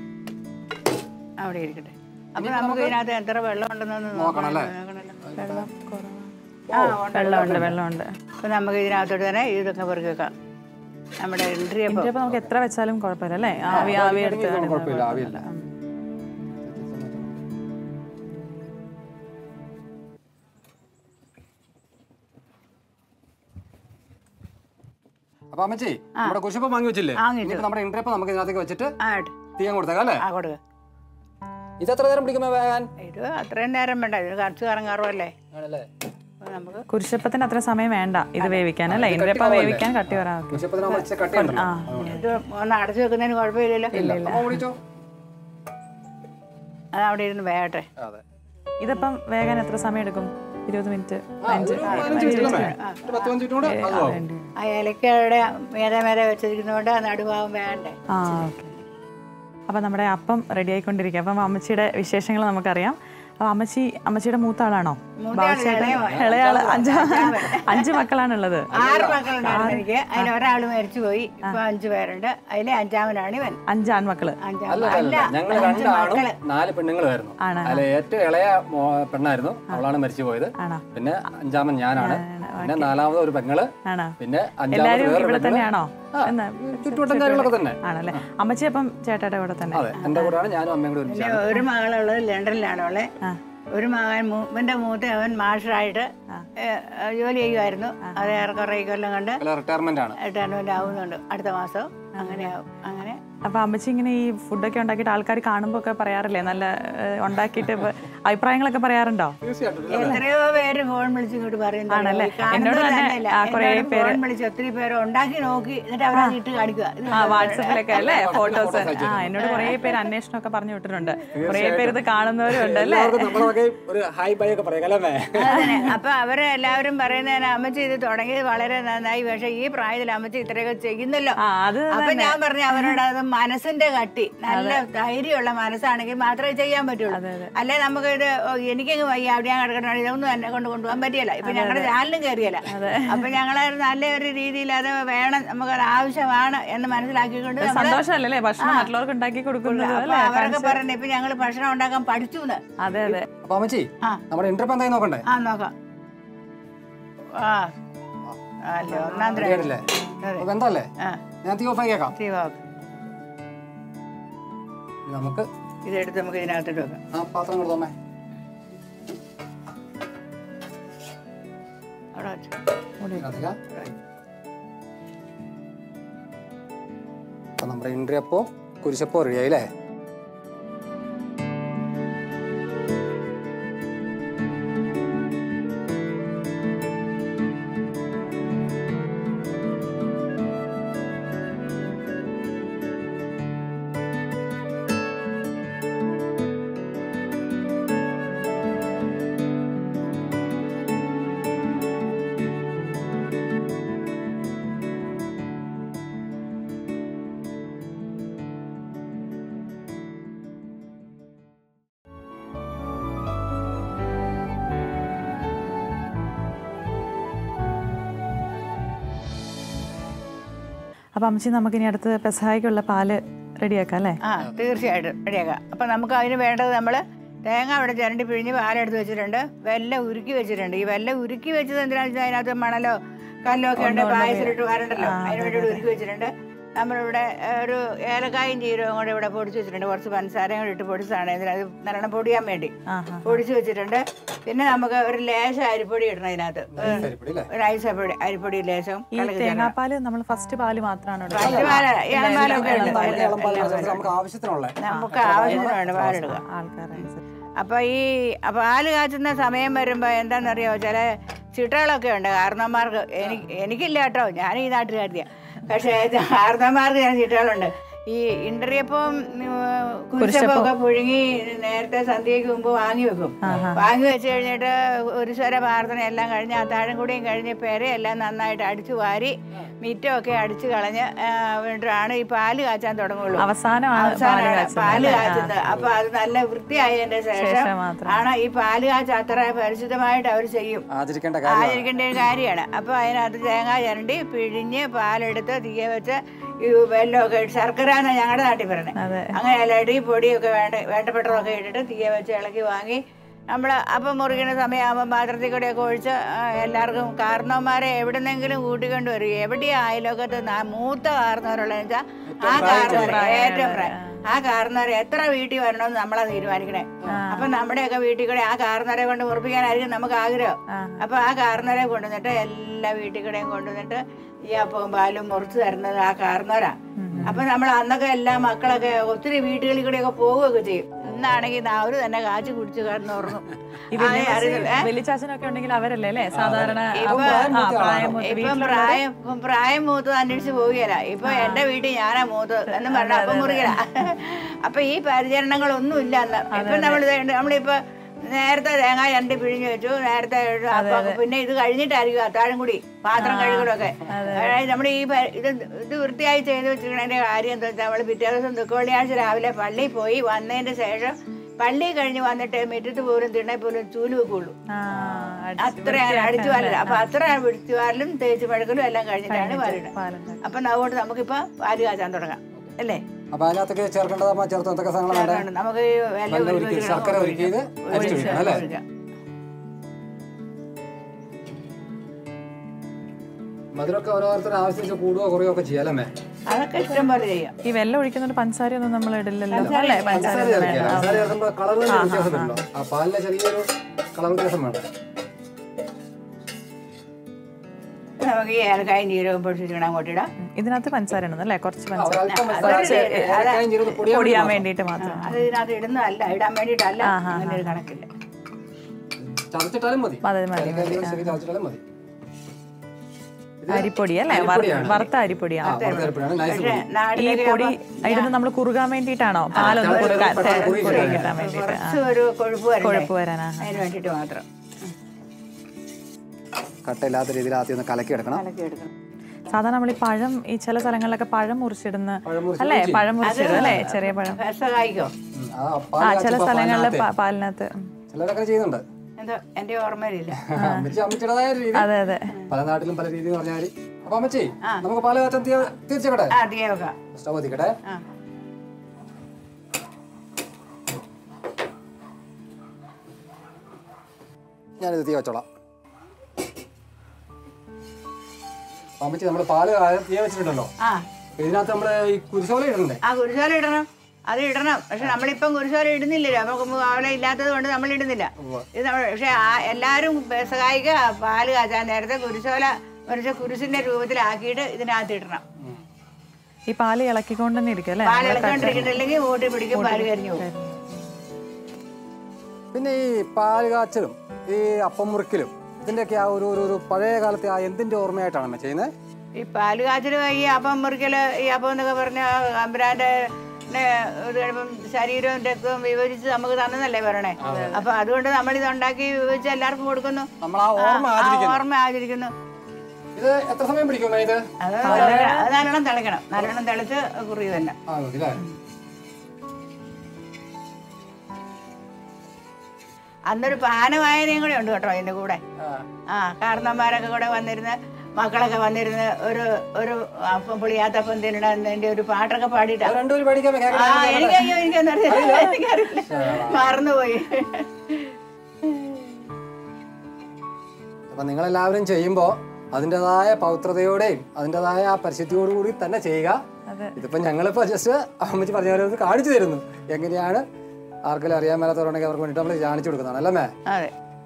അവിടെ ഇരിക്കട്ടെ അപ്പൊ നമുക്ക് ഇതിനകത്ത് എത്ര വെള്ളം ഉണ്ടെന്നൊന്ന് നോക്കണം അല്ലേ? നോക്കണല്ലോ ആ വെള്ളമുണ്ട് വെള്ളമുണ്ട് അപ്പൊ നമുക്ക് ഇതിനകത്തോട്ട് തന്നെ ഇതൊക്കെ പെറുക്കി വെക്കാം നമ്മുടെ എൻട്രി അപ്പം ഇൻട്രയപ്പം നമുക്ക് എത്ര വെച്ചാലും കുഴപ്പമില്ല അല്ലേ ആവി ആവി എടുത്ത് ഇതൊന്നും കുഴപ്പമില്ല ആവിയില്ല അപ്പൊ അമ്മച്ചി നമ്മുടെ കുശപ്പം വാങ്ങി വെച്ചില്ലേ വാങ്ങിച്ചു. ഇനിയിപ്പോ നമ്മുടെ ഇൻട്രിയപ്പം നമുക്ക് ഇതിനകത്തേക്ക് വെച്ചിട്ട് ആ ഇട്ട്. തീയാൻ കൊടുത്തേക്കാം അല്ലേ ആ കൊടുക്ക ഇത് എത്ര നേരം പിടിക്കുമ്പോ വേഗാൻ ഇത് അത്രയും നേരം വേണ്ട ഇത് കറച്ച് കറങ്ങാറുമല്ലേ ആണല്ലേ അപ്പൊ നമുക്ക് കുരിശപ്പത്തിന് അത്ര സമയം വേണ്ട ഇത് വേവിക്കാൻ അല്ലേ ഇൻട്രയപ്പം വേവിക്കാൻ കട്ടി വരാം കുശപ്പത്തിന് വെച്ച കട്ടിയുണ്ടല്ലോ ഇത് ഒന്ന് അടച്ചു വെക്കുന്നതിന് കുഴപ്പമില്ലല്ലോ അമ്മ വിളിച്ചോ അത് അവിടെ ഇരുന്ന് വേകട്ടെ അതെ ഇതിപ്പം വേകാൻ എത്ര സമയം എടുക്കും ഇരുപത് മിനിറ്റ് ആ, ഒരു പതിനഞ്ച് മിനിറ്റ് അല്ലേ? ഒരു പത്ത് പതിനഞ്ച് മിനിറ്റ് കൂടെ അതാവും. ആ ഇലക്കയുടെ മേലെ മേലെ വെച്ചിരിക്കുന്നതുകൊണ്ട് ആ നടുഭാഗം വേണ്ടേ ആ ഓക്കെ അപ്പം നമ്മുടെ അപ്പം റെഡി ആയിക്കൊണ്ടിരിക്കുക അപ്പം അമ്മച്ചിയുടെ വിശേഷങ്ങൾ നമുക്കറിയാം അപ്പം അമ്മച്ചി അമ്മച്ചിയുടെ മൂത്ത ആളാണോ ബാബുച്ചേട്ടൻ ഇളയാള് അഞ്ച് അഞ്ച് മക്കളാണുള്ളത് ആറ് മക്കളുണ്ടായിരുന്നു എനിക്ക് അതിൽ ഒരാൾ മരിച്ചുപോയി ഇപ്പൊ അഞ്ചു പേരുണ്ട് അതിലെ അഞ്ചാമനാണ് ഇവൻ അഞ്ച് ആൺമക്കള് അല്ല അഞ്ചാമൻ അല്ല അല്ല ഞങ്ങൾ രണ്ടാണും നാല് പെണ്ണുങ്ങളായിരുന്നു ആണ്. അതിൽ ഏറ്റവും ഇളയ മോ- പെണ്ണായിരുന്നു അവളാണ് മരിച്ചു പോയത് ആണോ പിന്നെ അഞ്ചാമൻ ഞാനാണ് പിന്നെ നാലാമത് ഒരു പെങ്ങള് ആണോ പിന്നെ അഞ്ചാമത് എല്ലാരും വേറൊരു ഇവിടെ പെങ്ങള്. തന്നെയാണോ ആ, എന്നാ ചുറ്റുവട്ടം കാര്യങ്ങളൊക്കെ തന്നെ ആണല്ലേ അമ്മച്ചി അപ്പം ചേട്ടായുടെ കൂടെ തന്നെ അതെ എന്റെ കൂടെയാണ് ഞാനും അമ്മയും കൂടെ പിന്നെ ഒരുമിച്ചാണ് ഒരു മകളുള്ളത് ലണ്ടനിലാണ് അവളെ ആ. ഒരു മകൻ ഇവന്റെ മൂത്ത അവൻ മാഷറായിട്ട് ജോലി ചെയ്യുമായിരുന്നു അത് ഏറെക്കുറെ ഈ കൊല്ലം കൊണ്ട് റിട്ടയർമെന്റ് ആണ് റിട്ടയർമെന്റ് ആവുന്നുണ്ട് അടുത്ത മാസം അങ്ങനെയാവും അങ്ങനെ അപ്പൊ അമ്മച്ചി ഇങ്ങനെ ഈ ഫുഡൊക്കെ ഉണ്ടാക്കിയിട്ട് ആൾക്കാർ കാണുമ്പോ ഒക്കെ പറയാറില്ലേ നല്ല ഏഹ്, ഉണ്ടാക്കിയിട്ട് ഇപ്പൊ അഭിപ്രായങ്ങളൊക്കെ പറയാറുണ്ടോ എത്രയോ പേര് ഫോൺ വിളിച്ച് ഇങ്ങോട്ട് പറയുന്നുണ്ട് ആണല്ലേ? ഈ കാണുന്നത് എന്നോട് തന്നെ, തന്നെയല്ല. ആ, കുറേ എന്നോട് പേര് ഫോൺ വിളിച്ച് ഒത്തിരി പേര് ഉണ്ടാക്കി നോക്കി എന്നിട്ട് അവരത് ഇട്ട് കാണിക്കുക ഇത് ആ വാട്സപ്പിലൊക്കെ അല്ലേ ഫോട്ടോസ് ആ എന്നോട് കുറേ പേര് അന്വേഷണമൊക്കെ പറഞ്ഞു വിട്ടിട്ടുണ്ട് കുറേ പേര് ഇത് കാണുന്നവരും ഉണ്ട് അല്ലേ എല്ലാവർക്കും നമ്മളൊക്കെ ഒരു ഹായ് ബൈ ഒക്കെ പറയാം അല്ലേ അതന്നെ അപ്പൊ അവര് എല്ലാവരും പറയുന്നതിന് അമ്മച്ചി ഇത് തുടങ്ങിയത് വളരെ നന്നായി പക്ഷെ ഈ പ്രായത്തിൽ അമ്മച്ചി ഇത്രയൊക്കെ ചെയ്യുന്നല്ലോ ആ അത് അപ്പൊ ഞാൻ പറഞ്ഞു അവരോട് അത് മനസ്സിന്റെ കട്ടി നല്ല ധൈര്യമുള്ള മനസ്സാണെങ്കിൽ മാത്രമേ ചെയ്യാൻ പറ്റുള്ളൂ അല്ലെ നമുക്ക് ഇത് ഓ, എനിക്കങ്ങ് വയ്യ അവിടെ ഞാൻ കിടക്കണോ ഇതൊന്നും എന്നെ കൊണ്ട് കൊണ്ടുപോകാൻ പറ്റിയല്ല ഇപ്പൊ ഞങ്ങളുടെ ചാനലും കയറിയല്ല അപ്പൊ ഞങ്ങളെ നല്ല ഒരു രീതിയിൽ അത് വേണം നമുക്കത് ആവശ്യമാണ് എന്ന് മനസ്സിലാക്കിക്കൊണ്ട് നമ്മള് സന്തോഷമല്ലേ ഭക്ഷണം മറ്റുള്ളവർക്ക് ഉണ്ടാക്കി കൊടുക്കുന്നത് അപ്പൊ അല്ലേ അവരൊക്കെ പറഞ്ഞു ഇപ്പൊ ഞങ്ങള് ഭക്ഷണം ഉണ്ടാക്കാൻ പഠിച്ചു എന്ന് അതെ അതെ അപ്പൊ അമ്മച്ചി ആ. നമ്മുടെ ഇന്റർവ്യൂ എന്തായി നോക്കണ്ടേ ആ നോക്കാം ആ അല്ലേ ഒന്നാം തരം ശരിയാണല്ലേ അപ്പൊ എന്തല്ലേ ആ ഞാൻ തീ ഓഫ് ആക്കിയേക്കാം തീവാക്ക് ഇനി നമുക്ക് ഇതെടുത്ത് നമുക്ക് ഇതിനകത്തോട്ട് വെക്കാം ആ പാത്രം കൊടുത്തോമേ അവിടെ വെച്ചു ഇതിനകത്തേക്ക്. അപ്പൊ നമ്മുടെ ഇൻട്രിയപ്പോ കുരിശപ്പോ റെഡിയായി അല്ലേ അപ്പൊ അമ്മച്ചി നമുക്ക് ഇനി അടുത്ത് പെസഹായ്ക്കുള്ള പാല് റെഡിയാക്കാം അല്ലേ ആ തീർച്ചയായിട്ടും റെഡിയാക്കാം അപ്പം നമുക്ക് അതിന് വേണ്ടത് നമ്മൾ തേങ്ങ അവിടെ ചിരണ്ടി പിഴിഞ്ഞ് പാലെടുത്ത് വെച്ചിട്ടുണ്ട് വെല്ലം ഉരുക്കി വെച്ചിട്ടുണ്ട് ഈ വെല്ലം ഉരുക്കി വെച്ചത് എന്തിനാണെന്ന് വെച്ചാൽ അതിനകത്ത് മണലോ കല്ലോ ഒക്കെ ഉണ്ട് പായസത്തിലിട്ട് വരണ്ടല്ലോ അതിന് വേണ്ടി ഉരുക്കി വെച്ചിട്ടുണ്ട് നമ്മളിവിടെ ഏഹ്, ഒരു ഏലക്കായും ജീരകവും കൂടെ ഇവിടെ പൊടിച്ച് വെച്ചിട്ടുണ്ട് കുറച്ച് പഞ്ചസാരയും കൂടെ ഇട്ട് പൊടിച്ചതാണ് ഇതിനകത്ത് നല്ലോണം പൊടിയാൻ വേണ്ടി ആഹാ. പൊടിച്ച് വെച്ചിട്ടുണ്ട് പിന്നെ നമുക്ക് ഒരു ലേശം അരിപ്പൊടി ഇടണം ഇതിനകത്ത് അരിപ്പൊടി അല്ലേ ഒരു ഐസ് അരിപ്പൊടി അരിപ്പൊടി ലേശം ഈ തേങ്ങാപ്പാല് നമ്മൾ ഫസ്റ്റ് പാല് മാത്രമാണ് ഫസ്റ്റ് പാല്, ഇളം പാലൊക്കെ ഉണ്ട്. ഇളം പാല് എല്ലാം- ചേർത്ത് എല്ലാം നമുക്ക് ആവശ്യത്തിനുള്ള നമുക്ക് ആവശ്യത്തിന് വേണ്ട പാലെടുക്കുക ആൾക്കാരനുസരിച്ച് അപ്പൊ ഈ പാല് കാച്ചുന്ന സമയം വരുമ്പോ എന്താണെന്നറിയോ ചില ചിട്ടകളൊക്കെ ഉണ്ട് കാരണന്മാർക്ക് എനിക്ക് എനിക്കില്ല കേട്ടോ ഞാൻ ഈ നാട്ടുകാരിയാ പക്ഷേ കാരണന്മാർക്ക് ചില ചിട്ടകളുണ്ട് ഈ ഇണ്ടറിയപ്പം കുരിശപ്പം ഒക്കെ പുഴുങ്ങി നേരത്തെ സന്ധ്യയ്ക്ക് മുമ്പ് വാങ്ങി വെക്കും വാങ്ങി വെച്ച് കഴിഞ്ഞിട്ട് ഒരു സ്വര പ്രാർത്ഥന എല്ലാം കഴിഞ്ഞ് അത്താഴം കൂടിയും കഴിഞ്ഞ് പെരയെല്ലാം നന്നായിട്ട് അടിച്ചു വാരി മിറ്റമൊക്കെ അടിച്ചു കളഞ്ഞ് ആ, വീണ്ടുമാണ് ഈ പാല് കാച്ചാൻ തുടങ്ങുള്ളൂ അവസാനമാണ് പാല് അവസാനമാണ് കാച്ചുന്നത് പാല് അല്ലേ? കാച്ചുന്നത് അപ്പൊ അത് നല്ല വൃത്തിയായതിന്റെ ശേഷം ശേഷം മാത്രം. ആണ് ഈ പാല് കാച്ച അത്ര പരിശുദ്ധമായിട്ട് അവർ ചെയ്യും ആചരിക്കേണ്ട കാര്യം ആചരിക്കേണ്ട ഒരു കാര്യമാണ് അപ്പൊ അതിനകത്ത് തേങ്ങ ചരണ്ടി പിഴിഞ്ഞ് പാലെടുത്ത് തീയെ വെച്ച് ഈ വെല്ലമൊക്കെ ഇട്ട് ശർക്കര എന്നാ ഞങ്ങളുടെ നാട്ടിൽ പറയണേ അതെ. അങ്ങനെ ഇലടി പൊടിയൊക്കെ വേണ്ട വേണ്ടപ്പെട്ടതൊക്കെ ഇട്ടിട്ട് തീയെ വെച്ച് ഇളക്കി വാങ്ങി നമ്മൾ അപ്പം മുറിക്കുന്ന സമയമാകുമ്പോൾ പാത്രത്തിൽ കൂടെയൊക്കെ ഒഴിച്ച് ആ, എല്ലാവർക്കും കാരണവന്മാരെ എവിടുന്നെങ്കിലും കൂട്ടിക്കൊണ്ട് വരും എവിടെയാ അയലോക്കത്ത് നാ- മൂത്ത കാരണവരുള്ളതെന്ന് വെച്ചാൽ ആ കാരണവരെ ഏറ്റവും പ്രായം ആ കാരണവരെ എത്ര വീട്ടിൽ വരണമെന്ന് നമ്മളാ തീരുമാനിക്കണേ അപ്പൊ നമ്മുടെയൊക്കെ വീട്ടിൽ കൂടെ ആ കാരണവരെ കൊണ്ട് ഉറപ്പിക്കാനായിരിക്കും നമുക്ക് ആഗ്രഹം അപ്പൊ ആ കാരണവരെ കൊണ്ടുവന്നിട്ട് എല്ലാ വീട്ടിൽ കൂടെയും കൊണ്ടുവന്നിട്ട് ഈ അപ്പവും പാലും മുറിച്ച് തരുന്നത് ആ കാരണവരാ അപ്പൊ നമ്മൾ അന്നൊക്കെ എല്ലാ മക്കളൊക്കെ ഒത്തിരി വീട്ടുകളിൽ കൂടെയൊക്കെ പോവുകയൊക്കെ ചെയ്യും ഇന്നാണെങ്കിൽ അവര് തന്നെ കാച്ചു കുടിച്ച് കിടന്ന് ഉറങ്ങും ഈ ആരെ അറിയില്ല. ഏ? വലിച്ചാച്ചനൊക്കെ ഉണ്ടെങ്കിൽ അവരല്ലേ അല്ലേ സാധാരണ ഇപ്പൊ ആ, പ്രായം മൂത്ത ഇപ്പം വീട്ടിലുള്ളത്. പ്രായം ഇപ്പം പ്രായം മൂത്തത് അന്വേഷിച്ച് പോവുകയില്ല ഇപ്പൊ എന്റെ വീട്ടിൽ ഞാനാ മൂത്തത് എന്ന് പറഞ്ഞ അപ്പം മുറിയില്ല അപ്പൊ ഈ പരിചരണങ്ങളൊന്നും ഇല്ല അന്ന് ഇപ്പൊ നമ്മൾ നമ്മളിപ്പോ നേരത്തെ തേങ്ങ ചണ്ടി പിഴിഞ്ഞു വെച്ചു നേരത്തെ ഇട്ടു. അപ്പൊ പിന്നെ ഇത് കഴിഞ്ഞിട്ടായിരിക്കും അത്താഴം കൂടി പാത്രം കഴുകലൊക്കെ നമ്മൾ ഈ പ- ഇത് ഇത് വൃത്തിയായി ചെയ്ത് വെച്ചിരിക്കണതിന്റെ കാര്യം എന്താ വെച്ചാൽ നമ്മൾ പിറ്റേ ദിവസം ദുഃഖവെള്ളിയാഴ്ച രാവിലെ പള്ളിയിൽ പോയി വന്നതിന് ശേഷം പള്ളി കഴിഞ്ഞ് വന്നിട്ട് മുറ്റത്ത് പോലും തിണ്ണെ പോലും ചൂല് വെക്കുള്ളൂ ആ, അടിച്ച് അത്ര അടിച്ചു വാരല് അപ്പൊ അത്ര പിടിച്ചു വാരലും തേച്ച് പഴക്കലും എല്ലാം കഴിഞ്ഞിട്ടാണ് പാലിടുന്നത് പാലുണ്ടാക്കും. അപ്പൊ അതുകൊണ്ട് നമുക്കിപ്പോ പാല് കാച്ചാൻ തുടങ്ങാം അല്ലേ അപ്പൊ അതിനകത്തൊക്കെ ചേർക്കേണ്ടത് അമ്മ ചേർത്ത് എന്തൊക്കെ സാധനങ്ങൾ വേണ്ടേ അതുകൊണ്ട് നമുക്ക് ഈ വെല്ലം വെല്ലം ഉരുക്കി ഉരുക്കി, വെച്ചിട്ട് ശർക്കര ഉരുക്കിയത് അരിച്ചു ഒഴിക്കാം, ഒഴിക്കണം അല്ലേ? ഒഴിക്കാം. മധുരമൊക്കെ ഓരോരുത്തരുടെ ആവശ്യം കൂടുകയോ കുറയോ ഒക്കെ ചെയ്യാലേ അതൊക്കെ ഇഷ്ടം പോലെ ചെയ്യാം ഈ വെള്ളം ഒഴിക്കുന്ന പഞ്ചസാര ഒന്നും നമ്മൾ ഇടില്ലല്ലോ പഞ്ചസാര അല്ലേ ഇല്ല. പഞ്ചസാര പഞ്ചസാര ഒന്നും ചേർക്കില്ല വേണ്ട. പഞ്ചസാര ചേർക്കുമ്പോൾ കളറിന് വ്യത്യാസം വരുമല്ലോ ആ പാലിന് ചെറിയൊരു കളർ വ്യത്യാസം വേണ്ട നമുക്ക് ഈ ഏലക്കായും ജീരകവും പൊടിച്ചിരിക്കണം അങ്ങോട്ട് ഇടാം ഇതിനകത്ത് പഞ്ചസാര ഇടുന്നു അല്ലേ കുറച്ച് ആ, പഞ്ചസാര ഒരല്പം അതൊരു പഞ്ചസാര ഇത് ഏലക്കായും ജീരകവും പൊടിയാൻ പൊടിയാൻ വേണ്ടി വേണ്ടിയിട്ട് മാത്രം അത് ഇതിനകത്ത് ഇടുന്നതല്ല ഇടാൻ വേണ്ടിയിട്ടല്ല അങ്ങനെ ഒരു കണക്കില്ല മാത്രം. ചതച്ചിട്ടാലും മതി മതി മതി ഏലക്കായും ജീരകവും ശരി ചതച്ചിട്ടാലും മതി അരിപ്പൊടി അല്ലേ വറ- അരിപ്പൊടിയാണ്. വറുത്ത അരിപ്പൊടിയാണ് ആ, വറുത്ത അരിപ്പൊടിയാണ്. നൈസ് പക്ഷെ പൊടി. ഈ നാട്ടിലേക്ക് പൊടി ഇടുന്നത് നമ്മൾ കുറുകാൻ വേണ്ടിയിട്ടാണോ പാലൊന്ന് തിളച്ച് കുറുകാൻ പെട്ടെന്ന് കുറുകി കുറുകി കിട്ടാൻ. കിട്ടാൻ വേണ്ടിയിട്ട് ആ. കുറച്ച് ഒരു കൊഴുപ്പ് വരണ്ടേ കൊഴുപ്പ് വരാനാ അതിന് വേണ്ടിയിട്ട് മാത്രം കട്ടയില്ലാത്ത രീതിയിൽ ആദ്യം ഒന്ന് കലക്കി എടുക്കണം കലക്കി എടുക്കണം സാധാരണ നമ്മൾ ഈ പഴം ഈ ചില സ്ഥലങ്ങളിലൊക്കെ പഴം മുറിച്ചിടുന്ന പഴം മുറിച്ച് അല്ലേ പഴം മുറിച്ചിടും അല്ലേ ചെറിയ പഴം രസകായിക്കോ ഉം, ആ ആ പാല് ചില കാച്ചുമ്പോ സ്ഥലങ്ങളിൽ പാലിനകത്ത് പാലിനകത്ത് ഉം. ചിലരൊക്കെ ചെയ്യുന്നുണ്ട് എന്തോ എന്റെ ഓർമ്മയിലില്ല അമ്മച്ചി അമ്മച്ചിയുടേതായ ഒരു രീതി അതെ അതെ പല നാട്ടിലും പല രീതി പറഞ്ഞാൽ അപ്പൊ അമ്മച്ചി നമുക്ക് പാല് കാച്ചാൻ തീ- തീർച്ചയാക്കട്ടെ ആ തീയെ വെക്കാം സ്റ്റവ് എത്തിക്കട്ടെ ആ ഞാനിത് തീ വെച്ചോളാം അപ്പൊ അമ്മച്ചി നമ്മൾ പാല് കാ- തീ വെച്ചിട്ടുണ്ടല്ലോ ആ അപ്പൊ ഇതിനകത്ത് നമ്മള് ഈ കുരിശോല ഇടണ്ടേ ആ കുരിശോല ഇടണം അത് ഇടണം പക്ഷെ നമ്മളിപ്പം കുരിശോല ഇടുന്നില്ലല്ലോ നമുക്ക് മുഖാവല ഇല്ലാത്തത് കൊണ്ട് നമ്മൾ ഇടുന്നില്ല ഇത് നമ്മൾ പക്ഷെ ആ എല്ലാവരും സഹായിക്ക പാല് കാച്ചാൻ നേരത്തെ കുരിശോല കുറച്ച് കുരിശിന്റെ രൂപത്തിലാക്കിയിട്ട് ഇതിനകത്ത് ഇടണം ഈ പാല് ഇളക്കിക്കൊണ്ട് തന്നെ ഇരിക്കും അല്ലേ പാൽ ഇളക്കൊണ്ടിരിക്കുന്നില്ലെങ്കിൽ ഓട്ടി പിടിക്കും പാല് കരിഞ്ഞു പോകും പിന്നെ ഈ പാല് കാച്ചലും ഈ അപ്പം മുറിക്കലും ഇതിന്റെയൊക്കെ ആ ഒരു ഒരു- ഒരു പഴയ കാലത്തെ ആ എന്തിന്റെ ഓർമ്മയായിട്ടാണ് അമ്മ ചെയ്യുന്നത് ഈ പാല് കാച്ചിലും ഈ അപ്പം മുറിക്കല് ഈ അപ്പം എന്നൊക്കെ പറഞ്ഞ അമ്പരാന്റെ നെ ഇത് കഴിയുമ്പം ശരീരവും രക്തവും വിഭജിച്ച് നമുക്ക് തന്നതല്ലേ പറയണേ അപ്പൊ അതുകൊണ്ട് നമ്മൾ ഇത് ഉണ്ടാക്കി വിഭജിച്ച് എല്ലാവർക്കും കൊടുക്കുന്നു നമ്മൾ ആ ഓർമ്മ ആ ആചരിക്കുന്നു ഓർമ്മ ആചരിക്കുന്നു ഇത് എത്ര സമയം പിടിക്കും അമ്മ ഇത് അത് നല്ല- അത് നല്ലോണം തിളയ്ക്കണം നല്ലോണം തിളച്ച് കുറി തന്നെ ആ മതി അല്ലേ അന്നൊരു പാന വായനയും കൂടെ ഉണ്ട് കേട്ടോ അതിന്റെ കൂടെ ആ. ആ കാരണന്മാരൊക്കെ കൂടെ വന്നിരുന്ന് മക്കളൊക്കെ വന്നിരുന്ന് ഒരു ഒരു അപ്പം പുളിയാത്തപ്പം തിന്നണതിന്റെ ഒരു പാട്ടൊക്കെ പാടിയിട്ടാ അത് രണ്ടുപേരും പഠിക്കാൻ ആ എനിക്ക് അയ്യോ എനിക്കൊന്നും അറിയില്ല എനിക്കറിയില്ല മറന്നുപോയി അപ്പൊ നിങ്ങളെല്ലാവരും ചെയ്യുമ്പോ അതിൻ്റെതായ പൗത്രതയോടെയും അതിൻ്റെതായ ആ പരിശുദ്ധിയോടു കൂടി തന്നെ ചെയ്യുക ഇതിപ്പോ ഞങ്ങളിപ്പോ ജസ്റ്റ് അമ്മച്ചി പറഞ്ഞ പോലെ ഒന്ന് കാണിച്ചു തരുന്നു എങ്ങനെയാണ് ആർക്കെങ്കിലും അറിയാൻ മേലാത്തവരുണ്ടെങ്കിൽ അവർക്ക് വേണ്ടിയിട്ട് നമ്മൾ കാണിച്ചു കൊടുക്കുന്നതാണ് അല്ലേ മേ അതെ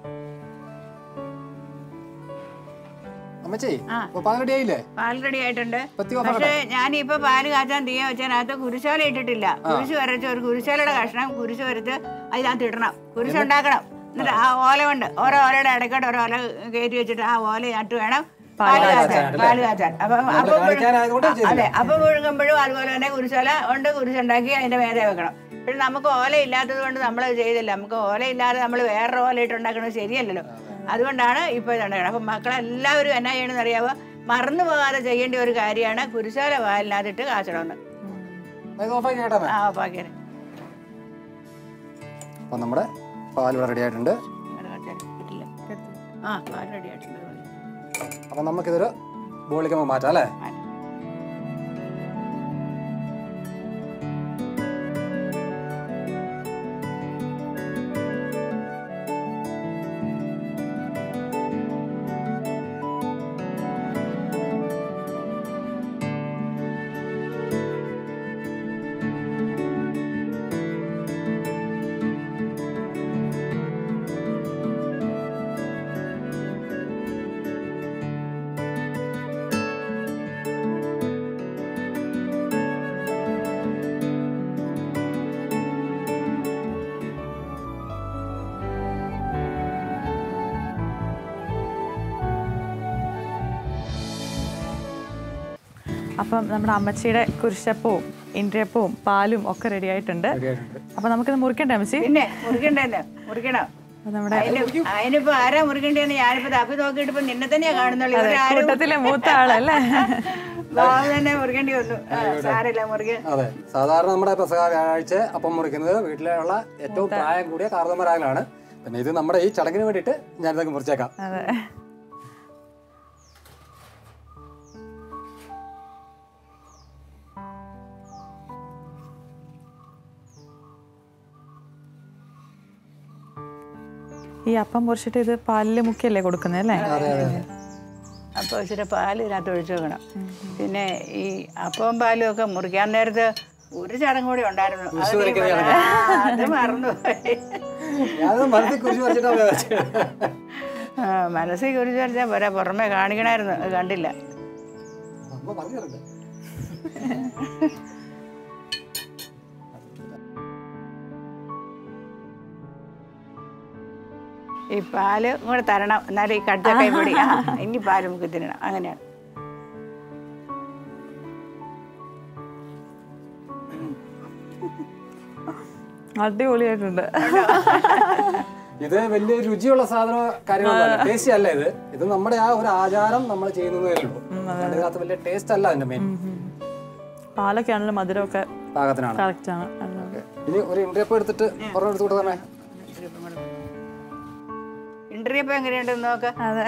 അമ്മച്ചി ആ. അപ്പൊ പാൽ റെഡി ആയില്ലേ പാൽ റെഡി ആയിട്ടുണ്ട് പത്തി ഓഫ് പക്ഷേ ഞാനിപ്പോ പാല് കാച്ചാൻ തീയ വെച്ചതിനകത്ത് കുരിശോല ഇട്ടിട്ടില്ല കുരിശ് വരച്ച് ഒരു കുരിശോലയുടെ കഷ്ണം കുരിശ് വരച്ച് അതിനകത്ത് ഇടണം കുരിശ് ഉണ്ടാക്കണം എന്നിട്ട് ആ ഓല കൊണ്ട് ഓരോ ഓലയുടെ ഇടയ്ക്കോട്ട് ഓരോ ഓല കയറ്റി വെച്ചിട്ട് ആ ഓല നട്ട് വേണം പാല് കാച്ചാൻ പാല് കാച്ചാൻ അപ്പം അപ്പം കാണിക്കാനായതുകൊണ്ട് ചെയ്തില്ല. അതെ അപ്പം മുഴുകുമ്പോഴും അതുപോലെ തന്നെ കുരിശോല കൊണ്ട് കുരിശുണ്ടാക്കി അതിന്റെ മേലെ വെക്കണം പിന്നെ നമുക്ക് ഓല ഇല്ലാത്തത് കൊണ്ട് നമ്മൾ ചെയ്തില്ല നമുക്ക് ഓല ഇല്ലാതെ നമ്മൾ വേറൊരു ഓല ഇട്ടുണ്ടാക്കുന്നത് ശരിയല്ലല്ലോ അതുകൊണ്ടാണ് ഇപ്പോൾ ഇതുണ്ടാക്കണം അപ്പം മക്കളെല്ലാവരും എന്നാ ചെയ്യണമെന്ന് അറിയാവോ മറന്നു പോകാതെ ചെയ്യേണ്ട ഒരു കാര്യമാണ് കുരിശോല പാലിനകത്തിട്ട് കാച്ചണമെന്ന് ഇത് ഓഫാക്കി കേട്ടോ മേ ആ പാക്കിയത് അപ്പൊ നമ്മുടെ പാൽ ഇവിടെ റെഡി ആയിട്ടുണ്ട് കിട്ടില്ല ആ പാൽ റെഡി ആയിട്ടുണ്ട് അപ്പൊ നമുക്കിതൊരു ബോളിലേക്ക് നമുക്ക് മാറ്റാം അല്ലേ അപ്പം നമ്മുടെ അമ്മച്ചിയുടെ കുരിശപ്പവും ഇൻട്രിയപ്പവും പാലും ഒക്കെ റെഡി ആയിട്ടുണ്ട് റെഡി ആയിട്ടുണ്ട് അപ്പൊ നമുക്കിത് മുറിക്കണ്ടേ അമ്മച്ചി പിന്നെ മുറിക്കണ്ടല്ലോ മുറിക്കണം അപ്പൊ നമ്മുടെ അതിന് അതിനിപ്പോ ആരാ മുറിക്കേണ്ടതെന്ന് ഞാനിപ്പോ തപ്പി നോക്കിയിട്ട് ഇപ്പൊ നിന്നെ തന്നെയാ കാണുന്നുള്ളൂ ഇവരാരും കൂട്ടത്തിലെ മൂത്ത ആളല്ലേ ബാബു തന്നെ മുറിക്കേണ്ടി വന്നു ആ, സാരമില്ല മുറിക്കുക അതെ സാധാരണ നമ്മുടെ പെസക വ്യാഴാഴ്ച അപ്പം മുറിക്കുന്നത് വീട്ടിലുള്ള ഏറ്റവും പ്രായം കൂടിയ കാർന്നമരാകളാണ് പിന്നെ ഇത് നമ്മുടെ ഈ ചടങ്ങിന് വേണ്ടിയിട്ട് ഞാനിതൊക്കെ മുറിച്ചേക്കാം അതെ ഈ അപ്പം മുറിച്ചിട്ട് ഇത് പാലിൽ മുക്കിയല്ലേ കൊടുക്കുന്നത് അല്ലേ അതെ അതെ അപ്പോൾ ഇച്ചിരി പാൽ ഇതിനകത്ത് ഒഴിച്ചു വെക്കണം പിന്നെ ഈ അപ്പവും പാലും ഒക്കെ മുറിക്കാൻ നേരത്ത് ഒരു ചടങ്ങ് കൂടി ഉണ്ടായിരുന്നു അത് നീ വരയ്ക്കുന്ന പറഞ്ഞ- ആ, അത് മറന്നുപോയി ഞാനത് മനസ്സിൽ കുറിച്ച് വെച്ചിട്ടാണ് വെച്ചത്. ആ, മനസ്സിൽ കുറിച്ച് വരച്ചാൽ പോരാ പുറമെ കാണിക്കണമായിരുന്നു അത് കണ്ടില്ല അമ്മ പറഞ്ഞു തരണ്ടേ? ഈ പാല് കൂടെ തരണം എന്നാലും ഈ കടുത്ത കൈപ്പൊടി ആ ഇനി പാല് മുക്കി തിന്നണം അങ്ങനെയാണ് അടിപൊളിയായിട്ടുണ്ട് ഇത് വലിയ രുചിയുള്ള സാധന കാര്യങ്ങളൊന്നുമല്ല ടേസ്റ്റി അല്ല ഇത് ഇത് നമ്മുടെ ആ ഒരു ആചാരം നമ്മൾ ചെയ്യുന്നതേ ഉള്ളൂ അതുകൊണ്ട് ഇതിനകത്ത് വലിയ ടേസ്റ്റ് അല്ല അതിന്റെ മെയിൻ പാലൊക്കെ ആണെങ്കിലും മധുരമൊക്കെ പാകത്തിനാണ് കറക്റ്റ് ആണ് ഇനി ഒരു ഇൻട്രിയപ്പം എടുത്തിട്ട് ഒരെണ്ണം എടുത്തു കൊടുത്തേ ഇൻട്രി അപ്പം എങ്ങനെയുണ്ടെന്ന് നോക്ക് അതെ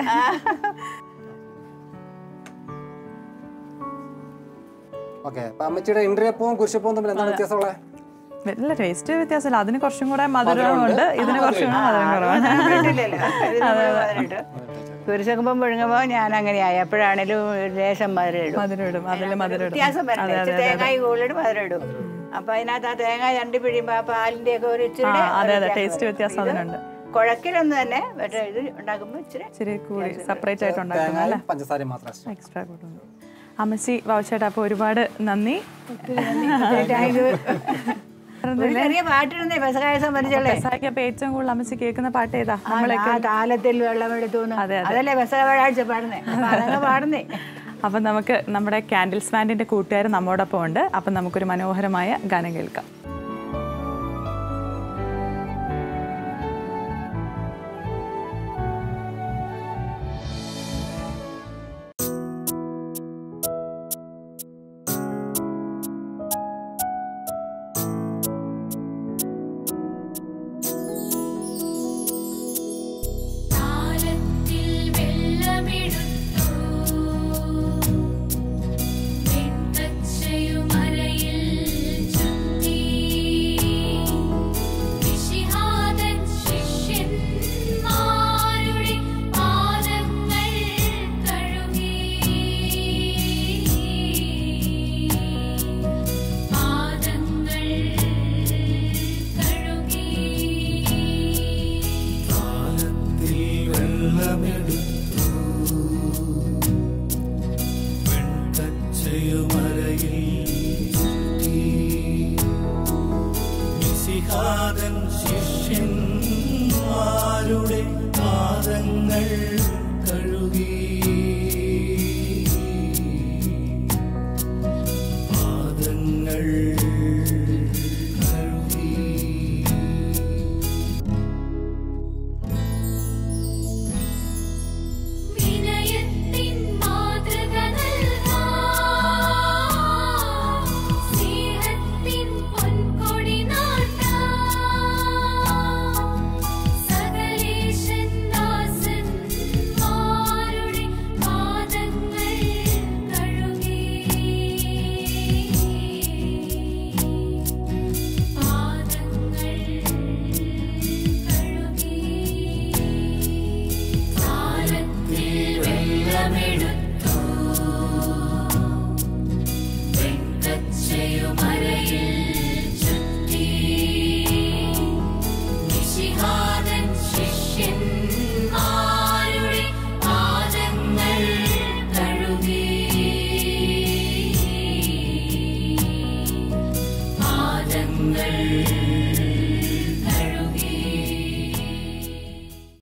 ഓക്കെ അപ്പൊ അമ്മച്ചിയുടെ ഇൻട്രിയപ്പവും കുരിശപ്പവും തമ്മിൽ എന്താണ് വ്യത്യാസമുള്ളത് വലിയ ടേസ്റ്റ് വ്യത്യാസമില്ല അതിന് കുറച്ചും കൂടെ മധുരമുണ്ട് ഇതിന് കുറച്ചും കൂടെ മധുരം കുറവാണ് ഇട്ടില്ലല്ലോ കുരിശക്കുമ്പം പുഴുങ്ങുമ്പോൾ ഞാൻ അങ്ങനെയായി എപ്പോഴാണേലും ഒരു ലേശം മധുരം ഇടും മധുരം ഇടും അതിൽ മധുരം ഇടും വ്യത്യാസം വരണ്ടേ ഇച്ചിരി തേങ്ങായി കൂടുതലിട്ട് മധുരം ഇടും അപ്പൊ അതിനകത്ത് ആ തേങ്ങ ചണ്ടി പിഴിയുമ്പോ ആ പാലിന്റെ ഒക്കെ ഒരു ഇച്ചിരി ആ, അതെ, ഒരു അതെ, വ്യത്യാസം taste വരും. വ്യത്യാസം ഇത് അതിനുണ്ട്. കുഴക്കിലൊന്നും തന്നെ പക്ഷേ ഇത് ഉണ്ടാക്കുമ്പോൾ ഇച്ചിരി ഇച്ചിരി കൂടി സെപ്പറേറ്റ് ആയിട്ട് ഉണ്ടാക്കുന്നത് അല്ലേ തേങ്ങയും പഞ്ചസാരയും മാത്രം extra. എക്സ്ട്രാ കൂട്ടുന്നു അമ്മച്ചി വാവശ്ചേട്ടാ അപ്പോൾ ഒരുപാട് നന്ദി താങ്ക് യു. ഒരു ചെറിയ പാട്ടിരുന്നേ പെസകായെ സംബന്ധിച്ചുള്ളേ പെസായ്ക്ക് അപ്പോൾ ഏറ്റവും കൂടുതൽ അമ്മച്ചി കേൾക്കുന്ന പാട്ട് ഏതാ ആ, ആ താലത്തിൽ വെള്ളമെടുത്തു എന്ന്. അതെ, അതെ. അതല്ലേ പെസക വ്യാഴാഴ്ച പാടുന്നേ അപ്പൊ അതങ്ങ് പാടുന്നേ അപ്പം നമുക്ക് നമ്മുടെ കാൻഡിൽസ് ബാൻഡിന്റെ കൂട്ടുകാർ നമ്മോടൊപ്പം ഉണ്ട് അപ്പം നമുക്കൊരു മനോഹരമായ ഗാനം കേൾക്കാം താരത്തിൽ വെള്ളമെടുത്തു ഞങ്ങൾ